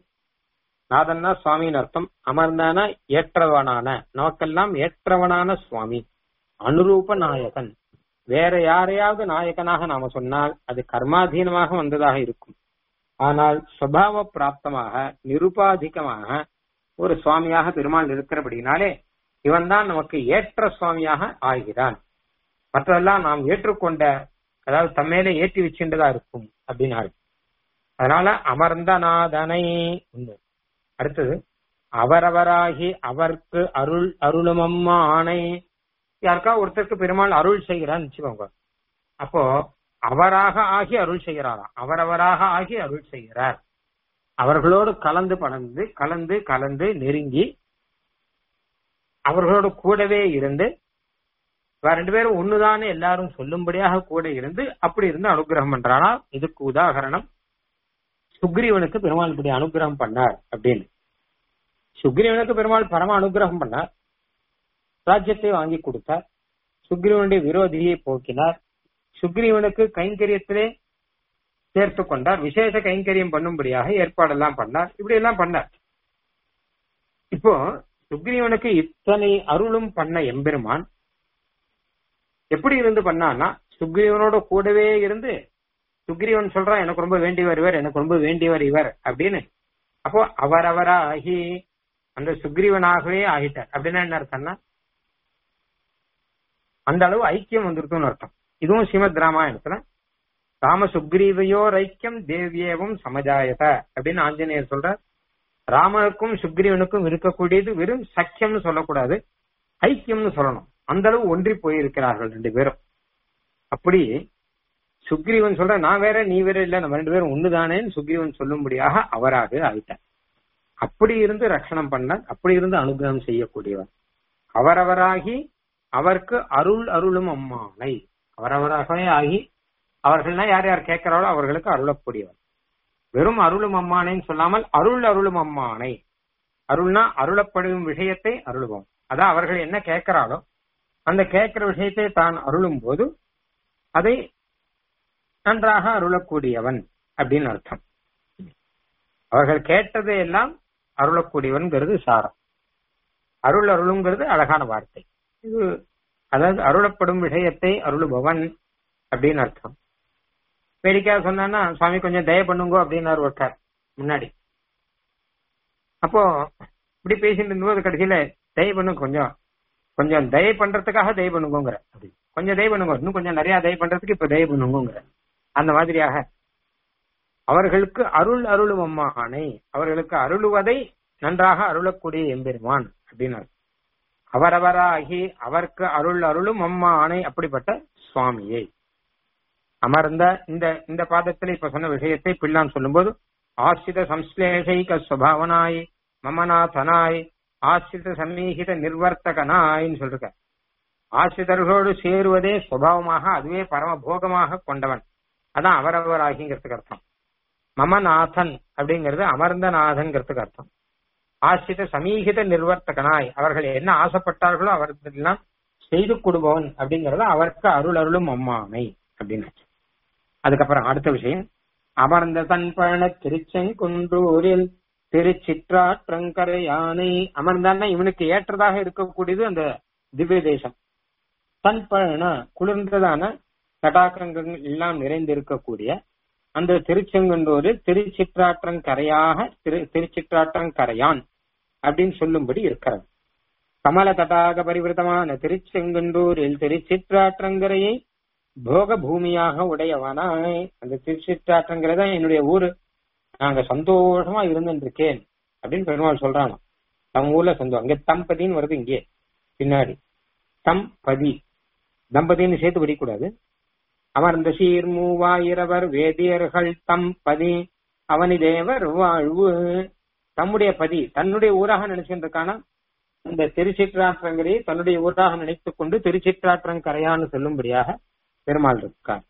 நாதன்னா சுவாமின்னு அர்த்தம் அமர்ந்தானா ஏற்றவனான நமக்கெல்லாம் ஏற்றவனான சுவாமி அனுரூப நாயகன் வேற யாரையாவது நாயகனாக நாம சொன்னால் அது கர்மாதீனமாக வந்ததாக இருக்கும் ஆனால் சுவாவ பிராப்தமாக நிருபாதிகமாக ஒரு சுவாமியாக பெருமாள் இருக்கிறபடினாலே இவன் தான் நமக்கு ஏற்ற சுவாமியாக ஆகிறான் மற்றதெல்லாம் நாம் ஏற்றுக்கொண்ட அதாவது தம்மேல ஏற்றி வச்சுட்டதா இருக்கும் அப்படின்னாரு அதனால அமர்ந்த நாதனை உண்டு. அடுத்தது அவரவராகி அவர்க்கு அருள் அருளுமம்மா ஆணை யாருக்கா ஒருத்தருக்கு பெருமாள் அருள் செய்கிறான்னு வச்சுக்கோங்க அப்போ அவராக ஆகி அருள் செய்கிறாராம் அவரவராக ஆகி அருள் செய்கிறார் அவர்களோடு கலந்து படர்ந்து கலந்து கலந்து நெருங்கி அவர்களோடு கூடவே இருந்து இவ ரெண்டு பேரும் ஒண்ணுதானே எல்லாரும் சொல்லும்படியாக கூட இருந்து அப்படி இருந்து அனுகிரகம் பண்றானா இதுக்கு உதாகரணம் சுக்ரீவனுக்கு பெருமாள் இப்படி அனுகிரகம் பண்ணார் அப்படின்னு சுக்ரீவனுக்கு பெருமாள் பரம அனுகிரகம் பண்ணார் ராஜ்யத்தை வாங்கி கொடுத்தார் சுக்ரீவனுடைய விரோதியை போக்கினார் சுக்ரீவனுக்கு கைங்கரியத்திலே சேர்த்து கொண்டார் விசேஷ கைங்கரியம் பண்ணும்படியாக ஏற்பாடெல்லாம் பண்ணார் இப்படி எல்லாம் பண்ணார் இப்போ சுக்ரீவனுக்கு இத்தனை அருளும் பண்ண எம்பெருமான் எப்படி இருந்து பண்ணான்னா சுக்ரீவனோட கூடவே இருந்து சுக்ரீவன் சொல்றான் எனக்கு ரொம்ப வேண்டியவர் இவர் எனக்கு ரொம்ப வேண்டியவர் இவர் அப்படின்னு அப்போ அவரவரா ஆகி அந்த சுக்ரீவனாகவே ஆகிட்டார் அப்படின்னா என்ன அர்த்தம்னா அந்த அளவு ஐக்கியம் வந்துருக்குன்னு அர்த்தம் இதுவும் ஸ்ரீமத் ராமாயணத்துல ராம சுக்ரீவையோர் ஐக்கியம் தேவியேவும் சமஜாயத அப்படின்னு ஆஞ்சநேயர் சொல்றார் ராமனுக்கும் சுக்ரீவனுக்கும் இருக்கக்கூடியது வெறும் சக்கியம்னு சொல்லக்கூடாது ஐக்கியம்னு சொல்லணும் அந்த அளவு ஒன்றி போயிருக்கிறார்கள் ரெண்டு பேரும் அப்படி சுக்ரீவன் சொல்ற நான் வேற நீ வேற இல்ல நம்ம ரெண்டு பேரும் ஒண்ணுதானேன்னு சுக்ரீவன் சொல்லும்படியாக அவராக ஆயிட்டார் அப்படி இருந்து ரட்சணம் பண்ண அப்படி இருந்து அனுகிரகம் செய்யக்கூடியவர் அவரவராகி அவருக்கு அருள் அருளும் அம்மானை அவரவராகவே ஆகி அவர்கள்னா யார் யார் கேட்கிறாரோ அவர்களுக்கு அருளக்கூடியவர் வெறும் அருளும் அம்மானைன்னு சொல்லாமல் அருள் அருளும் அம்மானை அருள்னா அருளப்படும் விஷயத்தை அருளுவோம் அதான் அவர்கள் என்ன கேட்கிறாரோ அந்த கேட்கிற விஷயத்தை தான் அருளும் போது அதை நன்றாக அருளக்கூடியவன் அப்படின்னு அர்த்தம் அவர்கள் கேட்டதை எல்லாம் அருளக்கூடியவன்கிறது சாரம் அருள் அருளுங்கிறது அழகான வார்த்தை இது அதாவது அருளப்படும் விஷயத்தை அருளுபவன் அப்படின்னு அர்த்தம் வேடிக்கையா சொன்னா சுவாமி கொஞ்சம் தய பண்ணுங்க அப்படின்னாரு ஒருத்தர் முன்னாடி அப்போ இப்படி பேசிட்டு இருந்தபோது கடைசியில தய பண்ணு கொஞ்சம் கொஞ்சம் தய பண்றதுக்காக தய பண்ணுங்கிற அப்படி கொஞ்சம் தய பண்ணுங்க இன்னும் கொஞ்சம் நிறைய தய பண்றதுக்கு இப்ப தய பண்ணுங்கிற அந்த மாதிரியாக அவர்களுக்கு அருள் அருளும் அம்மா ஆணை அவர்களுக்கு அருளுவதை நன்றாக அருளக்கூடிய எம்பெருமான் அப்படின்னு அவரவராகி அவருக்கு அருள் அருளும் அம்மா ஆணை அப்படிப்பட்ட சுவாமியை அமர்ந்த இந்த இந்த பாதத்தில் இப்ப சொன்ன விஷயத்தை பிள்ளான் சொல்லும்போது ஆசிரித சம்ஸ்லேஷைக சுபாவனாய் மமநாதனாய் ஆசிரித சமீகித நிர்வர்த்தகனாய்ன்னு சொல்லிருக்க ஆசிரியர்களோடு சேருவதே சுபாவமாக அதுவே பரம போகமாக கொண்டவன் அதான் அவரவராகிங்கிறதுக்கு அர்த்தம் மமநாதன் அப்படிங்கிறது அமர்ந்த நாதன்கிறதுக்கு அர்த்தம் ஆசிரித சமீகித நிர்வர்த்தகனாய் அவர்கள் என்ன ஆசைப்பட்டார்களோ அவர்களெல்லாம் செய்து கொடுபவன் அப்படிங்கறது அவருக்கு அருள் அருளும் அம்மாமை அப்படின்னு அதுக்கப்புறம் அடுத்த விஷயம் அமர்ந்த தன்பழ திருச்செங்குன்றூரில் திருச்சிற்றாற்றங்கரை யானை அமர்ந்தான்னா இவனுக்கு ஏற்றதாக இருக்கக்கூடியது அந்த திவ்ய தேசம் தன்பழன குளிர்ந்ததான தடாகங்கள் எல்லாம் நிறைந்திருக்கக்கூடிய அந்த திருச்செங்குன்றூரில் திருச்சிற்றாற்றங்கரையாக திரு திருச்சிற்றாற்றங்கரையான் அப்படின்னு சொல்லும்படி இருக்கிறது கமல தடாக பரிவிருத்தமான திருச்செங்குன்றூரில் திருச்சிற்றாற்றங்கரையை போக பூமியாக உடையவனாய் அந்த திருச்சிற்றாற்றங்கிறத என்னுடைய ஊரு நாங்க சந்தோஷமா இருந்துட்டு இருக்கேன் அப்படின்னு பெருமாள் சொல்றாங்க நம்ம ஊர்ல சந்தோஷம் அங்க தம்பதின்னு வருது இங்கே பின்னாடி தம்பதி தம்பதின்னு சேர்த்து படிக்கூடாது அமர்ந்த சீர் மூவாயிரவர் வேதியர்கள் தம்பதி அவனி தேவர் வாழ்வு தம்முடைய பதி தன்னுடைய ஊராக நினைச்சுட்டு இருக்கானா இந்த திருச்சிற்றாற்றங்கரையை தன்னுடைய ஊராக நினைத்துக் கொண்டு திருச்சிற்றாற்றங்கரையான்னு சொல்லும்படியாக பெருமாள் இருக்கார்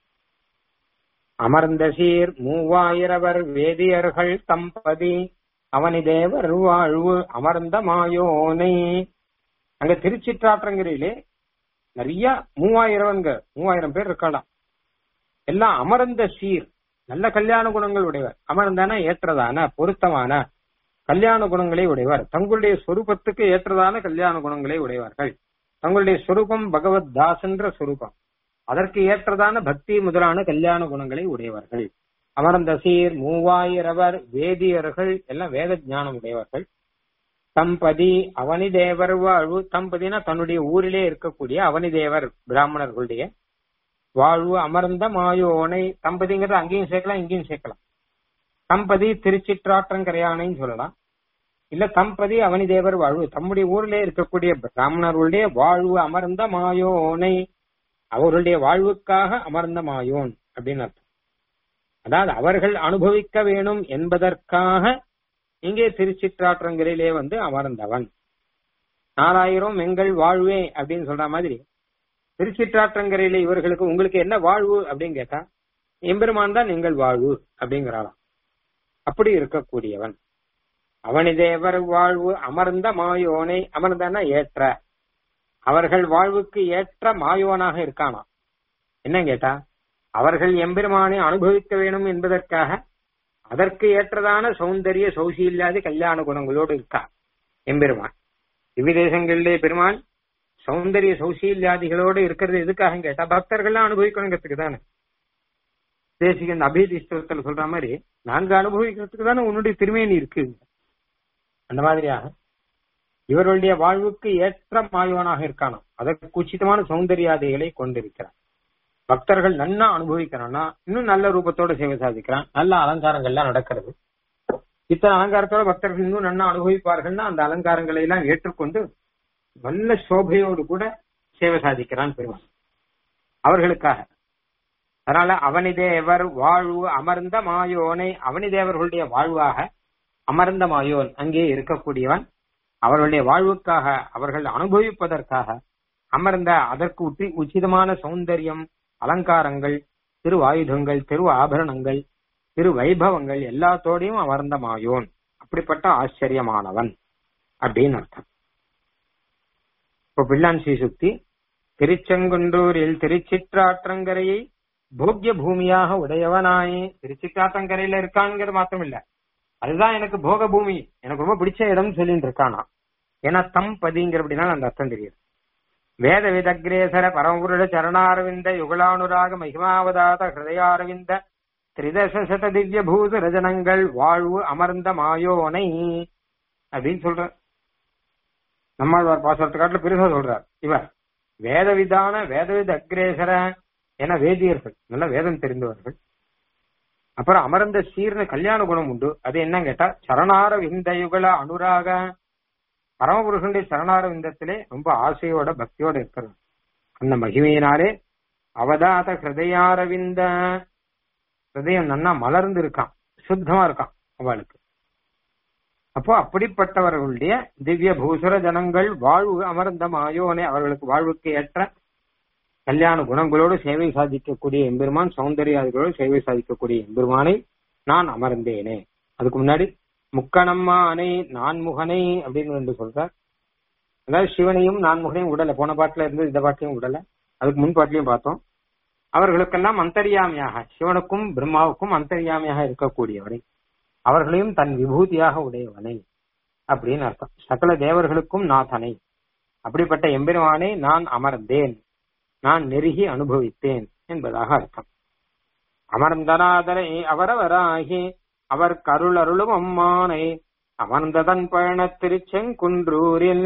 அமர்ந்த சீர் மூவாயிரவர் வேதியர்கள் தம்பதி அவனி தேவர் வாழ்வு அமர்ந்த மாயோனை அங்க திருச்சிற்றாற்றங்கரையிலே நிறைய மூவாயிரவங்க மூவாயிரம் பேர் இருக்கலாம் எல்லாம் அமர்ந்த சீர் நல்ல கல்யாண குணங்கள் உடையவர் அமர்ந்தான ஏற்றதான பொருத்தமான கல்யாண குணங்களை உடையவர் தங்களுடைய சொரூபத்துக்கு ஏற்றதான கல்யாண குணங்களை உடையவர்கள் தங்களுடைய சொரூபம் பகவத் தாசன்ற சொரூபம் அதற்கு ஏற்றதான பக்தி முதலான கல்யாண குணங்களை உடையவர்கள் அமர்ந்த சீர் மூவாயிரவர் வேதியர்கள் எல்லாம் வேத ஞானம் உடையவர்கள் தம்பதி அவனி தேவர் வாழ்வு தம்பதினா தன்னுடைய ஊரிலே இருக்கக்கூடிய அவனி தேவர் பிராமணர்களுடைய வாழ்வு அமர்ந்த மாயோனை தம்பதிங்கிறது அங்கேயும் சேர்க்கலாம் இங்கேயும் சேர்க்கலாம் தம்பதி திருச்சிற்றாற்றங்கரையானைன்னு சொல்லலாம் இல்ல தம்பதி அவனி தேவர் வாழ்வு தம்முடைய ஊரிலே இருக்கக்கூடிய பிராமணர்களுடைய வாழ்வு அமர்ந்த மாயோனை அவர்களுடைய வாழ்வுக்காக அமர்ந்த மாயோன் அப்படின்னு அர்த்தம் அதாவது அவர்கள் அனுபவிக்க வேணும் என்பதற்காக இங்கே திருச்சிற்றாற்றங்கரிலே வந்து அமர்ந்தவன் நாலாயிரம் எங்கள் வாழ்வே அப்படின்னு சொல்ற மாதிரி திருச்சிற்றாற்றங்கரையில இவர்களுக்கு உங்களுக்கு என்ன வாழ்வு அப்படின்னு கேட்டா எம்பெருமான் தான் எங்கள் வாழ்வு அப்படிங்கிறாளாம் அப்படி இருக்கக்கூடியவன் அவனி தேவர் வாழ்வு அமர்ந்த மாயோனை அமர்ந்தனா ஏற்ற அவர்கள் வாழ்வுக்கு ஏற்ற மாயோனாக இருக்கானா என்ன கேட்டா அவர்கள் எம்பெருமானை அனுபவிக்க வேணும் என்பதற்காக அதற்கு ஏற்றதான சௌந்தரிய சௌசீல்யாதி கல்யாண குணங்களோடு இருக்கா எம்பெருமான் திவ்யதேசங்களிலே பெருமான் சௌந்தரிய சௌசீல்யாதிகளோடு இருக்கிறது எதுக்காக கேட்டா பக்தர்கள்லாம் அனுபவிக்கணுங்கிறதுக்கு தானே தேசிகன் அபிதிஷ்டத்தில் சொல்ற மாதிரி நாங்க அனுபவிக்கிறதுக்கு தானே உன்னுடைய திருமேனி இருக்கு அந்த மாதிரியாக இவர்களுடைய வாழ்வுக்கு ஏற்ற மாயோனாக இருக்கானோ அதற்கு உச்சிதமான சௌந்தர்யாதிகளை கொண்டிருக்கிறான் பக்தர்கள் நன்னா அனுபவிக்கிறான்னா இன்னும் நல்ல ரூபத்தோட சேவை சாதிக்கிறான் நல்ல அலங்காரங்கள்லாம் நடக்கிறது இத்தனை அலங்காரத்தோட பக்தர்கள் இன்னும் நன்னா அனுபவிப்பார்கள்னா அந்த அலங்காரங்களை எல்லாம் ஏற்றுக்கொண்டு நல்ல சோபையோடு கூட சேவை சாதிக்கிறான் பெருமான் அவர்களுக்காக அதனால அவனிதேவர் வாழ்வு அமர்ந்த மாயோனை அவனிதேவர்களுடைய வாழ்வாக அமர்ந்த மாயோன் அங்கே இருக்கக்கூடியவன் அவர்களுடைய வாழ்வுக்காக அவர்கள் அனுபவிப்பதற்காக அமர்ந்த அதற்கு உச்சி உச்சிதமான சௌந்தரியம் அலங்காரங்கள் திரு ஆயுதங்கள் திரு ஆபரணங்கள் திரு வைபவங்கள் எல்லாத்தோடையும் அமர்ந்த மாயோன் அப்படிப்பட்ட ஆச்சரியமானவன் அப்படின்னு அர்த்தம் இப்போ பிள்ளான் ஸ்ரீசுக்தி திருச்செங்குன்றூரில் திருச்சிற்றாற்றங்கரையை போக்கிய பூமியாக உடையவனாய் திருச்சிற்றாற்றங்கரையில இருக்கான்ங்கிறது மாத்திரம் இல்ல அதுதான் எனக்கு போக பூமி எனக்கு ரொம்ப பிடிச்ச இடம் சொல்லிட்டு இருக்கானா ஏன்னா தம் பதிங்கிறபடினா அந்த அர்த்தம் தெரியுது வேத விதக்ரேசர பரமபுருட சரணாரவிந்த யுகலானுராக மகிமாவதாத ஹிருதயாரவிந்த திரிதச சத திவ்ய பூத ரஜனங்கள் வாழ்வு அமர்ந்த மாயோனை அப்படின்னு சொல்ற நம்மாழ்வார் பாசுரத்தை காட்டில பெருசா சொல்றார் இவர் வேதவிதான வேதவித அக்ரேசர என வேதியர்கள் நல்ல வேதம் தெரிந்தவர்கள் அப்புறம் அமர்ந்த சீர்ன கல்யாண குணம் உண்டு அது என்ன கேட்டா சரணார விந்தயுகள அனுராக பரமபுருஷனுடைய சரணார விந்தத்திலே ரொம்ப ஆசையோட பக்தியோட இருக்கிறது அந்த மகிமையினாலே அவதாத ஹிருதயாரவிந்த ஹிருதயம் நன்னா மலர்ந்து இருக்கான் சுத்தமா இருக்கான் அவளுக்கு அப்போ அப்படிப்பட்டவர்களுடைய திவ்ய பூசுர ஜனங்கள் வாழ்வு அமர்ந்த மாயோனே அவர்களுக்கு வாழ்வுக்கு ஏற்ற கல்யாண குணங்களோடு சேவை சாதிக்கக்கூடிய எம்பெருமான் சௌந்தர்யாதிகளோடு சேவை சாதிக்கக்கூடிய எம்பெருமானை நான் அமர்ந்தேனே அதுக்கு முன்னாடி முக்கணம்மானை நான்முகனை அப்படின்னு வந்து சொல்றார் அதாவது சிவனையும் நான்முகனையும் உடல போன பாட்டுல இருந்து இந்த பாட்டிலையும் உடல அதுக்கு முன் பாட்டிலையும் பார்த்தோம் அவர்களுக்கெல்லாம் அந்தரியாமியாக சிவனுக்கும் பிரம்மாவுக்கும் அந்தரியாமியாக இருக்கக்கூடியவனை அவர்களையும் தன் விபூதியாக உடையவனை அப்படின்னு அர்த்தம் சகல தேவர்களுக்கும் நாதனை அப்படிப்பட்ட எம்பெருமானை நான் அமர்ந்தேன் நான் நெருகி அனுபவித்தேன் என்பதாக அர்த்தம் அமர்ந்தனாதரை அவரவராகி அவர் கருளருளும் அம்மானை அமர்ந்ததன் பயண திருச்செங்குன்றூரில்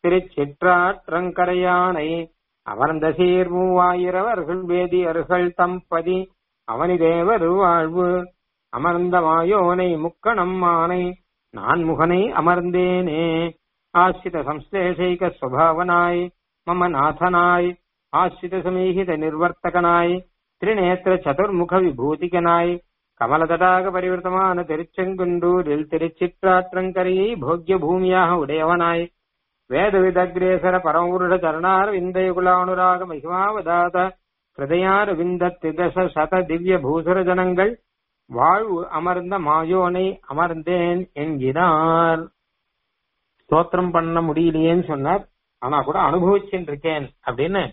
திருச்சிற்றாற்றங்கரையானை அமர்ந்த சீர் மூவாயிரவர்கள் வேதியர்கள் தம்பதி அவனிதேவர் வாழ்வு அமர்ந்த மாயோனை முக்கணம்மானை நான் முகனை அமர்ந்தேனே ஆசிரித சம்ஸ்லேஷைக ஸ்வபாவனாய் மம நாதனாய் ஆசிரித சமீகித நிர்வர்த்தகனாய் திரிநேத்திர சதுர்முக விபூதிகனாய் கமலதடாக பரிவர்த்தமான திருச்செங்குண்டூரில் திருச்சிற்றாற்றங்கரையை போக்கிய பூமியாக உடையவனாய் வேத விதக்ரேசர பரமபுருட சரணார விந்தயுகுலானுராக மகிமாவதாத ஹிருதயார விந்த திதச சத திவ்ய பூசுர ஜனங்கள் வாழ்வு அமர்ந்த மாயோனை அமர்ந்தேன் என்கிறார் ஸ்தோத்திரம் பண்ண முடியலையேன்னு சொன்னார் ஆனா கூட அனுபவிச்சுட்டு இருக்கேன் அப்படின்னு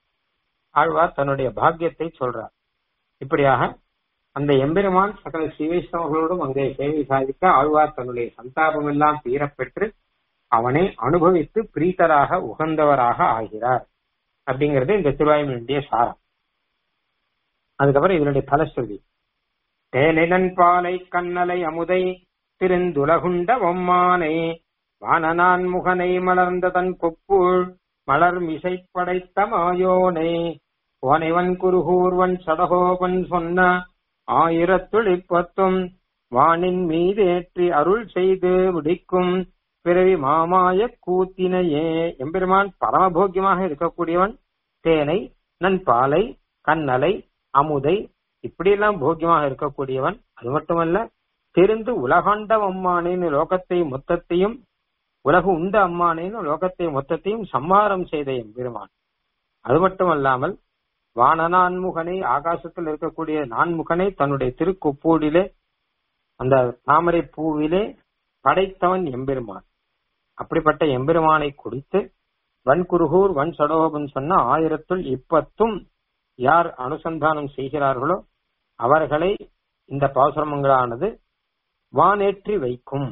ஆழ்வார் தன்னுடைய பாக்கியத்தை சொல்றார் இப்படியாக அந்த எம்பெருமான் சகல சிவைஷ்ணவர்களோடும் அங்கே சேவை சாதிக்க ஆழ்வார் தன்னுடைய சந்தாபம் எல்லாம் தீரப்பெற்று அவனை அனுபவித்து பிரீத்தராக உகந்தவராக ஆகிறார் அப்படிங்கிறது இந்த திருவாயுமனுடைய சாரம் அதுக்கப்புறம் இதனுடைய பலஸ்ருதி தேனிலன் பாலை கண்ணலை அமுதை திருந்துலகுண்ட ஒம்மானை வானனான் முகனை மலர்ந்த தன் கொப்புள் மலர் மிசை படைத்த மாயோனை ஓனைவன் குருகூர்வன் சடகோபன் சொன்ன ஆயிரத்துளிப்பத்தும் வானின் மீதேற்றி அருள் செய்து முடிக்கும் பிறவி மாமாய கூத்தினையே எம்பெருமான் பரமபோக்கியமாக இருக்கக்கூடியவன் தேனை நன்பாலை கண்ணலை அமுதை இப்படியெல்லாம் போக்கியமாக இருக்கக்கூடியவன் அது மட்டுமல்ல தெரிந்து உலகாண்ட அம்மானின் லோகத்தை மொத்தத்தையும் உலகு உண்ட அம்மானின் லோகத்தை மொத்தத்தையும் சம்மாரம் செய்த எம்பெருமான் அது மட்டுமல்லாமல் வானநான்முகனை ஆகாசத்தில் இருக்கக்கூடிய நான்முகனை தன்னுடைய திருக்கொப்பூடிலே அந்த தாமரை பூவிலே படைத்தவன் எம்பெருமான் அப்படிப்பட்ட எம்பெருமானை குறித்து வன்குருகூர் வன் சடோபன் சொன்ன ஆயிரத்துள் இப்பத்தும் யார் அனுசந்தானம் செய்கிறார்களோ அவர்களை இந்த பாசுரமங்களானது வானேற்றி வைக்கும்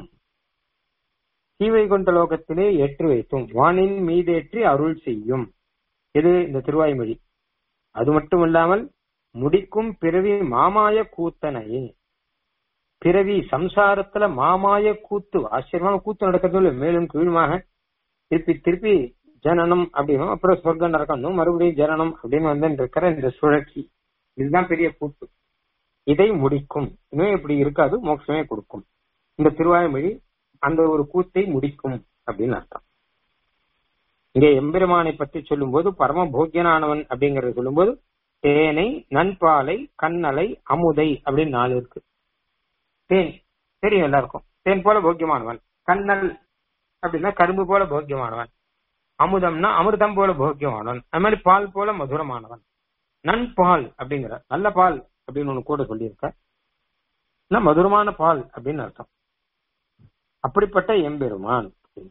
தீவைகுண்ட லோகத்திலே ஏற்றி வைத்தும் வானின் மீதேற்றி அருள் செய்யும் இது இந்த திருவாய்மொழி அது மட்டும் இல்லாமல் முடிக்கும் பிறவி மாமாய கூத்தனையே பிறவி சம்சாரத்துல மாமாய கூத்து ஆச்சரியமான கூத்து நடக்கிறது மேலும் கீழுமாக திருப்பி திருப்பி ஜனனம் அப்படின்னும் அப்புறம் சொர்க்கம் நரக்கணும் மறுபடியும் ஜனனம் அப்படின்னு வந்து இருக்கிற இந்த சுழற்சி இதுதான் பெரிய கூட்டு இதை முடிக்கும் இன்னும் இப்படி இருக்காது மோட்சமே கொடுக்கும் இந்த திருவாய்மொழி அந்த ஒரு கூத்தை முடிக்கும் அப்படின்னு அர்த்தம் இங்கே எம்பெருமானை பற்றி சொல்லும்போது பரம போக்கியனானவன் அப்படிங்கறத சொல்லும்போது தேனை நண்பாலை கண்ணலை அமுதை அப்படின்னு நாலு இருக்கு தேன் தெரியும் எல்லாருக்கும் தேன் போல போக்கியமானவன் கண்ணல் அப்படின்னா கரும்பு போல போக்கியமானவன் அமுதம்னா அமிர்தம் போல போக்கியமானவன் அது மாதிரி பால் போல மதுரமானவன் நன்பால் அப்படிங்கிற நல்ல பால் அப்படின்னு ஒண்ணு கூட சொல்லியிருக்க மதுரமான பால் அப்படின்னு அர்த்தம் அப்படிப்பட்ட எம்பெருமான்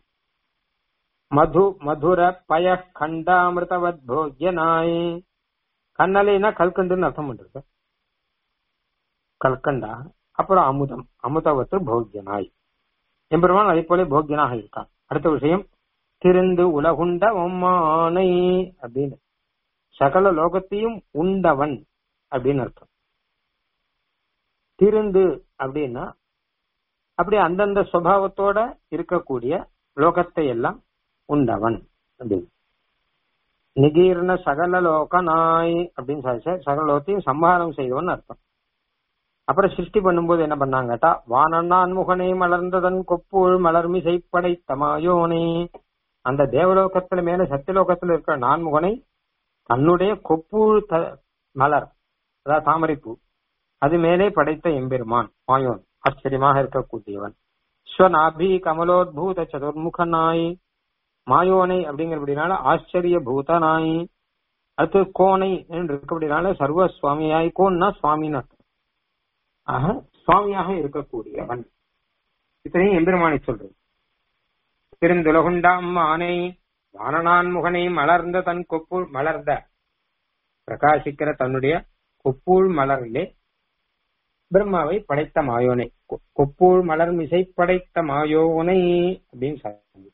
மது மதுர பய கண்டாமிருதவத் போக்யனாய் கண்ணலைனா கல்கண்டுன்னு அர்த்தம் பண்றது கல்கண்டா அப்புறம் அமுதம் அமுதவத்து போக்யனாய் எம்பெருமான் அதே போல போக்யனாக இருக்கான் அடுத்த விஷயம் திருந்து உலகுண்ட ஒம்மானை அப்படின்னு சகல லோகத்தையும் உண்டவன் அப்படின்னு அர்த்தம் திருந்து அப்படின்னா அப்படி அந்தந்த சுவாவத்தோட இருக்கக்கூடிய லோகத்தை எல்லாம் உண்டவன் அப்படின்னு நிகீர்ண சகல லோக நாய் அப்படின்னு சாதிச்ச சகல லோகத்தையும் சம்ஹாரம் செய்தவன் அர்த்தம் அப்புறம் சிருஷ்டி பண்ணும்போது என்ன பண்ணாங்க கேட்டா வானண்ணான் முகனே மலர்ந்ததன் கொப்புள் மலர்மிசை படைத்த மாயோனே அந்த தேவலோகத்துல மேல சத்தியலோகத்துல இருக்கிற நான்முகனை தன்னுடைய கொப்புள் மலர் அதாவது தாமரைப்பூ அது மேலே படைத்த எம்பெருமான் மாயோன் ஆச்சரியமாக இருக்கக்கூடியவன் ஸ்வநாபி கமலோத்பூத சதுர்முகனாய் மாயோனை அப்படிங்கிறபடினால ஆச்சரிய பூதனாய் அடுத்து கோனை என்று இருக்கபடினால சர்வ சுவாமியாய் கோன்னா சுவாமின்னு அர்த்தம் ஆக சுவாமியாக இருக்கக்கூடியவன் இத்தனையும் எம்பெருமானை சொல்றது திருந்துலகுண்டாம் ஆனை வானனான் முகனை மலர்ந்த தன் கொப்புள் மலர்ந்த பிரகாசிக்கிற தன்னுடைய கொப்புள் மலரிலே பிரம்மாவை படைத்த மாயோனை கொப்பூழ் மலர் மிசை படைத்த மாயோனை அப்படின்னு சொல்லி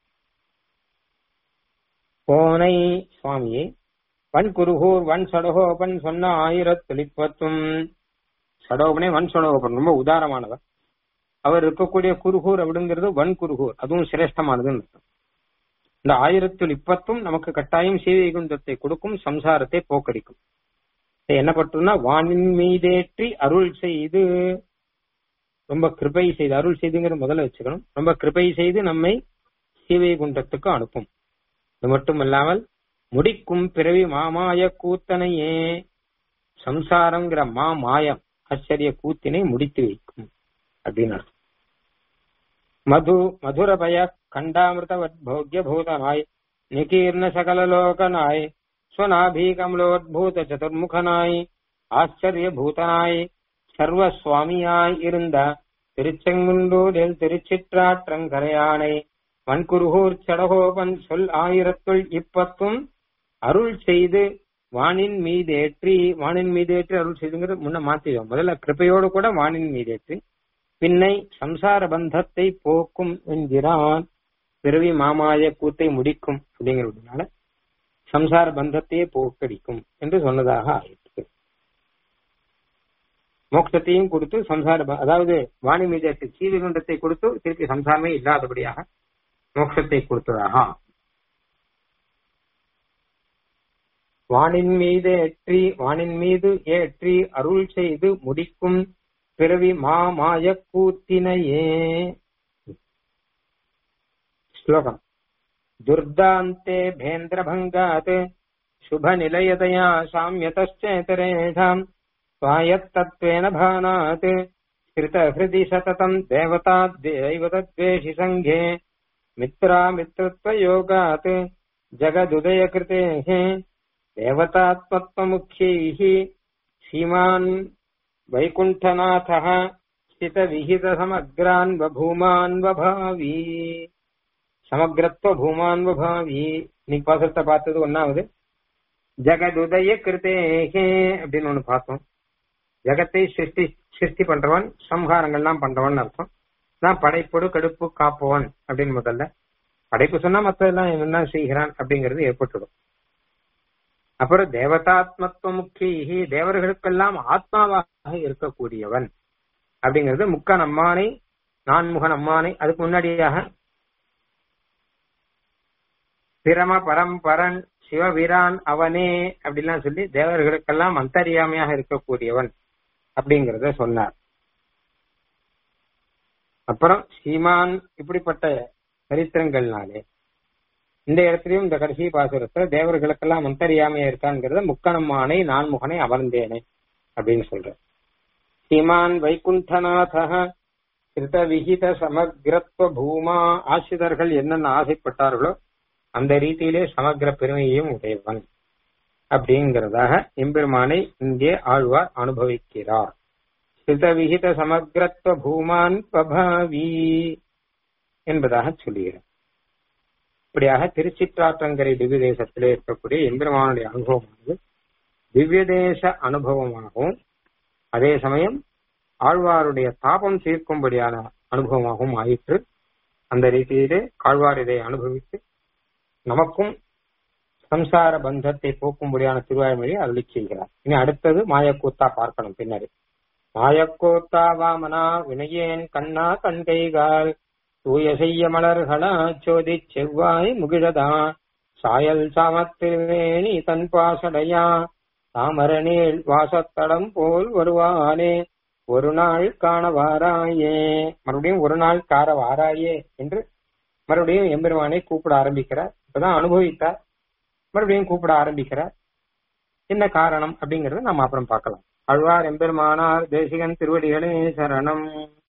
கோனை சுவாமியே வன் குருகூர் வன் சடகோபன் சொன்ன ஆயிரத்தொழிப்பத்தும் சடோபனே வன் சடகோபன் ரொம்ப உதாரமானவர் அவர் இருக்கக்கூடிய குருகூர் அப்படிங்கிறது வன் குருகூர் அதுவும் சிரேஷ்டமானதுன்னு அர்த்தம் இந்த ஆயிரத்தில் இப்பத்தும் நமக்கு கட்டாயம் சீவை குந்தத்தை கொடுக்கும் சம்சாரத்தை போக்கடிக்கும் என்ன பட்டுனா வானின் மீதேற்றி அருள் செய்து ரொம்ப கிருபை செய்து அருள் செய்துங்கிற முதல்ல வச்சுக்கணும் ரொம்ப கிருபை செய்து நம்மை சீவை குண்டத்துக்கு அனுப்பும் இது மட்டும் இல்லாமல் முடிக்கும் பிறவி மாமாய கூத்தனையே சம்சாரங்கிற மா மாயம் ஆச்சரிய கூத்தினை முடித்து வைக்கும் அப்படின்னு அர்த்தம் மது மதுரபய கண்டாமிருத போக்கிய பூதனாய் நிகீர்ண சகலலோகனாய் ஸ்வநாபீகமலோத்பூத சதுர்முகனாய் ஆச்சரிய பூதனாய் சர்வ சுவாமியாய் இருந்த திருச்செங்குண்டூரில் திருச்சிற்றாற்றங்கரையானை வன்குருகூர் சடகோபன் சொல் ஆயிரத்துள் இப்பத்தும் அருள் செய்து வானின் மீதேற்றி வானின் மீதேற்றி அருள் செய்துங்கிறது முன்ன மாத்திடுவோம் முதல்ல கிருப்பையோடு கூட வானின் மீதேற்றி பின்னை சம்சார பந்தத்தை போக்கும் என்கிறான் பிறவி மாமாய கூத்தை முடிக்கும் அப்படிங்கிறதுனால சம்சார பந்தத்தையே போக்கடிக்கும் என்று சொன்னதாக ஆயிற்று மோட்சத்தையும் கொடுத்து சம்சார அதாவது வாணி மீதத்தை சீவிகுண்டத்தை கொடுத்து திருப்பி சம்சாரமே இல்லாதபடியாக மோட்சத்தை கொடுத்ததாக வானின் மீது ஏற்றி வானின் மீது ஏற்றி அருள் செய்து முடிக்கும் பிறவி மாமாய கூத்தினையே ஸ்லோகம் दुर्दान्ते भेन्द्रभङ्गात् शुभनिलयतया साम्यतश्चेतरेषाम् स्वायत्तत्त्वेन भानात् स्थितहृदि सततम् देवताद्दैवतद्वेषि सङ्घे मित्रामित्रत्वयोगात् जगदुदयकृतेः देवतात्मत्वमुख्यैः श्रीमान् वैकुण्ठनाथः स्थितविहितसमग्रान् बभूमान् बभावी சமக்ரத்துவ பூமான்வபாவி இன்னைக்கு பாசத்தை பார்த்தது ஒன்னாவது ஜெகதுதய கிருத்தேகே அப்படின்னு ஒண்ணு பார்த்தோம் ஜெகத்தை சிருஷ்டி சிருஷ்டி பண்றவன் சம்ஹாரங்கள்லாம் பண்றவன் அர்த்தம் நான் படைப்பொடு கடுப்பு காப்பவன் அப்படின்னு முதல்ல படைப்பு சொன்னா மத்ததெல்லாம் என்ன செய்கிறான் அப்படிங்கிறது ஏற்பட்டுடும் அப்புறம் தேவதாத்மத்துவ முக்கிய தேவர்களுக்கெல்லாம் ஆத்மாவாக இருக்கக்கூடியவன் அப்படிங்கிறது முக்கன் அம்மானை நான்முகன் அம்மானை அதுக்கு முன்னாடியாக பிரம பரம்பரன் சிவபிரான் அவனே அப்படிலாம் சொல்லி தேவர்களுக்கெல்லாம் அந்தரியாமையாக இருக்கக்கூடியவன் அப்படிங்கறத சொன்னார் அப்புறம் சீமான் இப்படிப்பட்ட சரித்திரங்கள்னாலே இந்த இடத்துலயும் இந்த கடைசி பாசுரத்துல தேவர்களுக்கெல்லாம் அந்தரியாமையா இருக்காங்கிறத முக்கணம்மானை நான் முகனை அமர்ந்தேனே அப்படின்னு சொல்ற சீமான் வைகுண்டநாத கிருத விகித சமக்ரத்வ பூமா ஆசிரியர்கள் என்னென்ன ஆசைப்பட்டார்களோ அந்த ரீதியிலே சமக்கிர பெருமையையும் உடையவன் அப்படிங்கிறதாக எம்பெருமானை இங்கே ஆழ்வார் அனுபவிக்கிறார் ஸ்ருத விகித சமக்ரத்வ பூமான் பபாவி என்பதாக சொல்லுகிறார் இப்படியாக திருச்சிற்றாற்றங்கரை திவ்ய தேசத்திலே இருக்கக்கூடிய எம்பெருமானுடைய அனுபவமானது திவ்ய தேச அனுபவமாகவும் அதே சமயம் ஆழ்வாருடைய தாபம் தீர்க்கும்படியான அனுபவமாகவும் ஆயிற்று அந்த ரீதியிலே ஆழ்வார் இதை அனுபவித்து நமக்கும் சம்சார பந்தத்தை போக்கும்படியான திருவாய்மொழி அருளி செய்கிறார் இனி அடுத்தது மாயக்கூத்தா பார்க்கணும் பின்னாடி மாயக்கூத்தா வாமனா வினயேன் கண்ணா கண்கைகால் தூய செய்ய மலர்களா சோதி செவ்வாய் முகிழதா சாயல் சாமத்திருவேணி தன் பாசடையா தாமரநீள் வாசத்தடம் போல் வருவானே ஒரு நாள் காண வாராயே மறுபடியும் ஒரு நாள் கார வாராயே என்று மறுபடியும் எம்பெருமானை கூப்பிட ஆரம்பிக்கிறார் இப்பதான் அனுபவித்தார் மறுபடியும் கூப்பிட ஆரம்பிக்கிறார் என்ன காரணம் அப்படிங்கறத நம்ம அப்புறம் பார்க்கலாம் அழ்வார் எம்பெருமானார் தேசிகன் திருவடிகளே சரணம்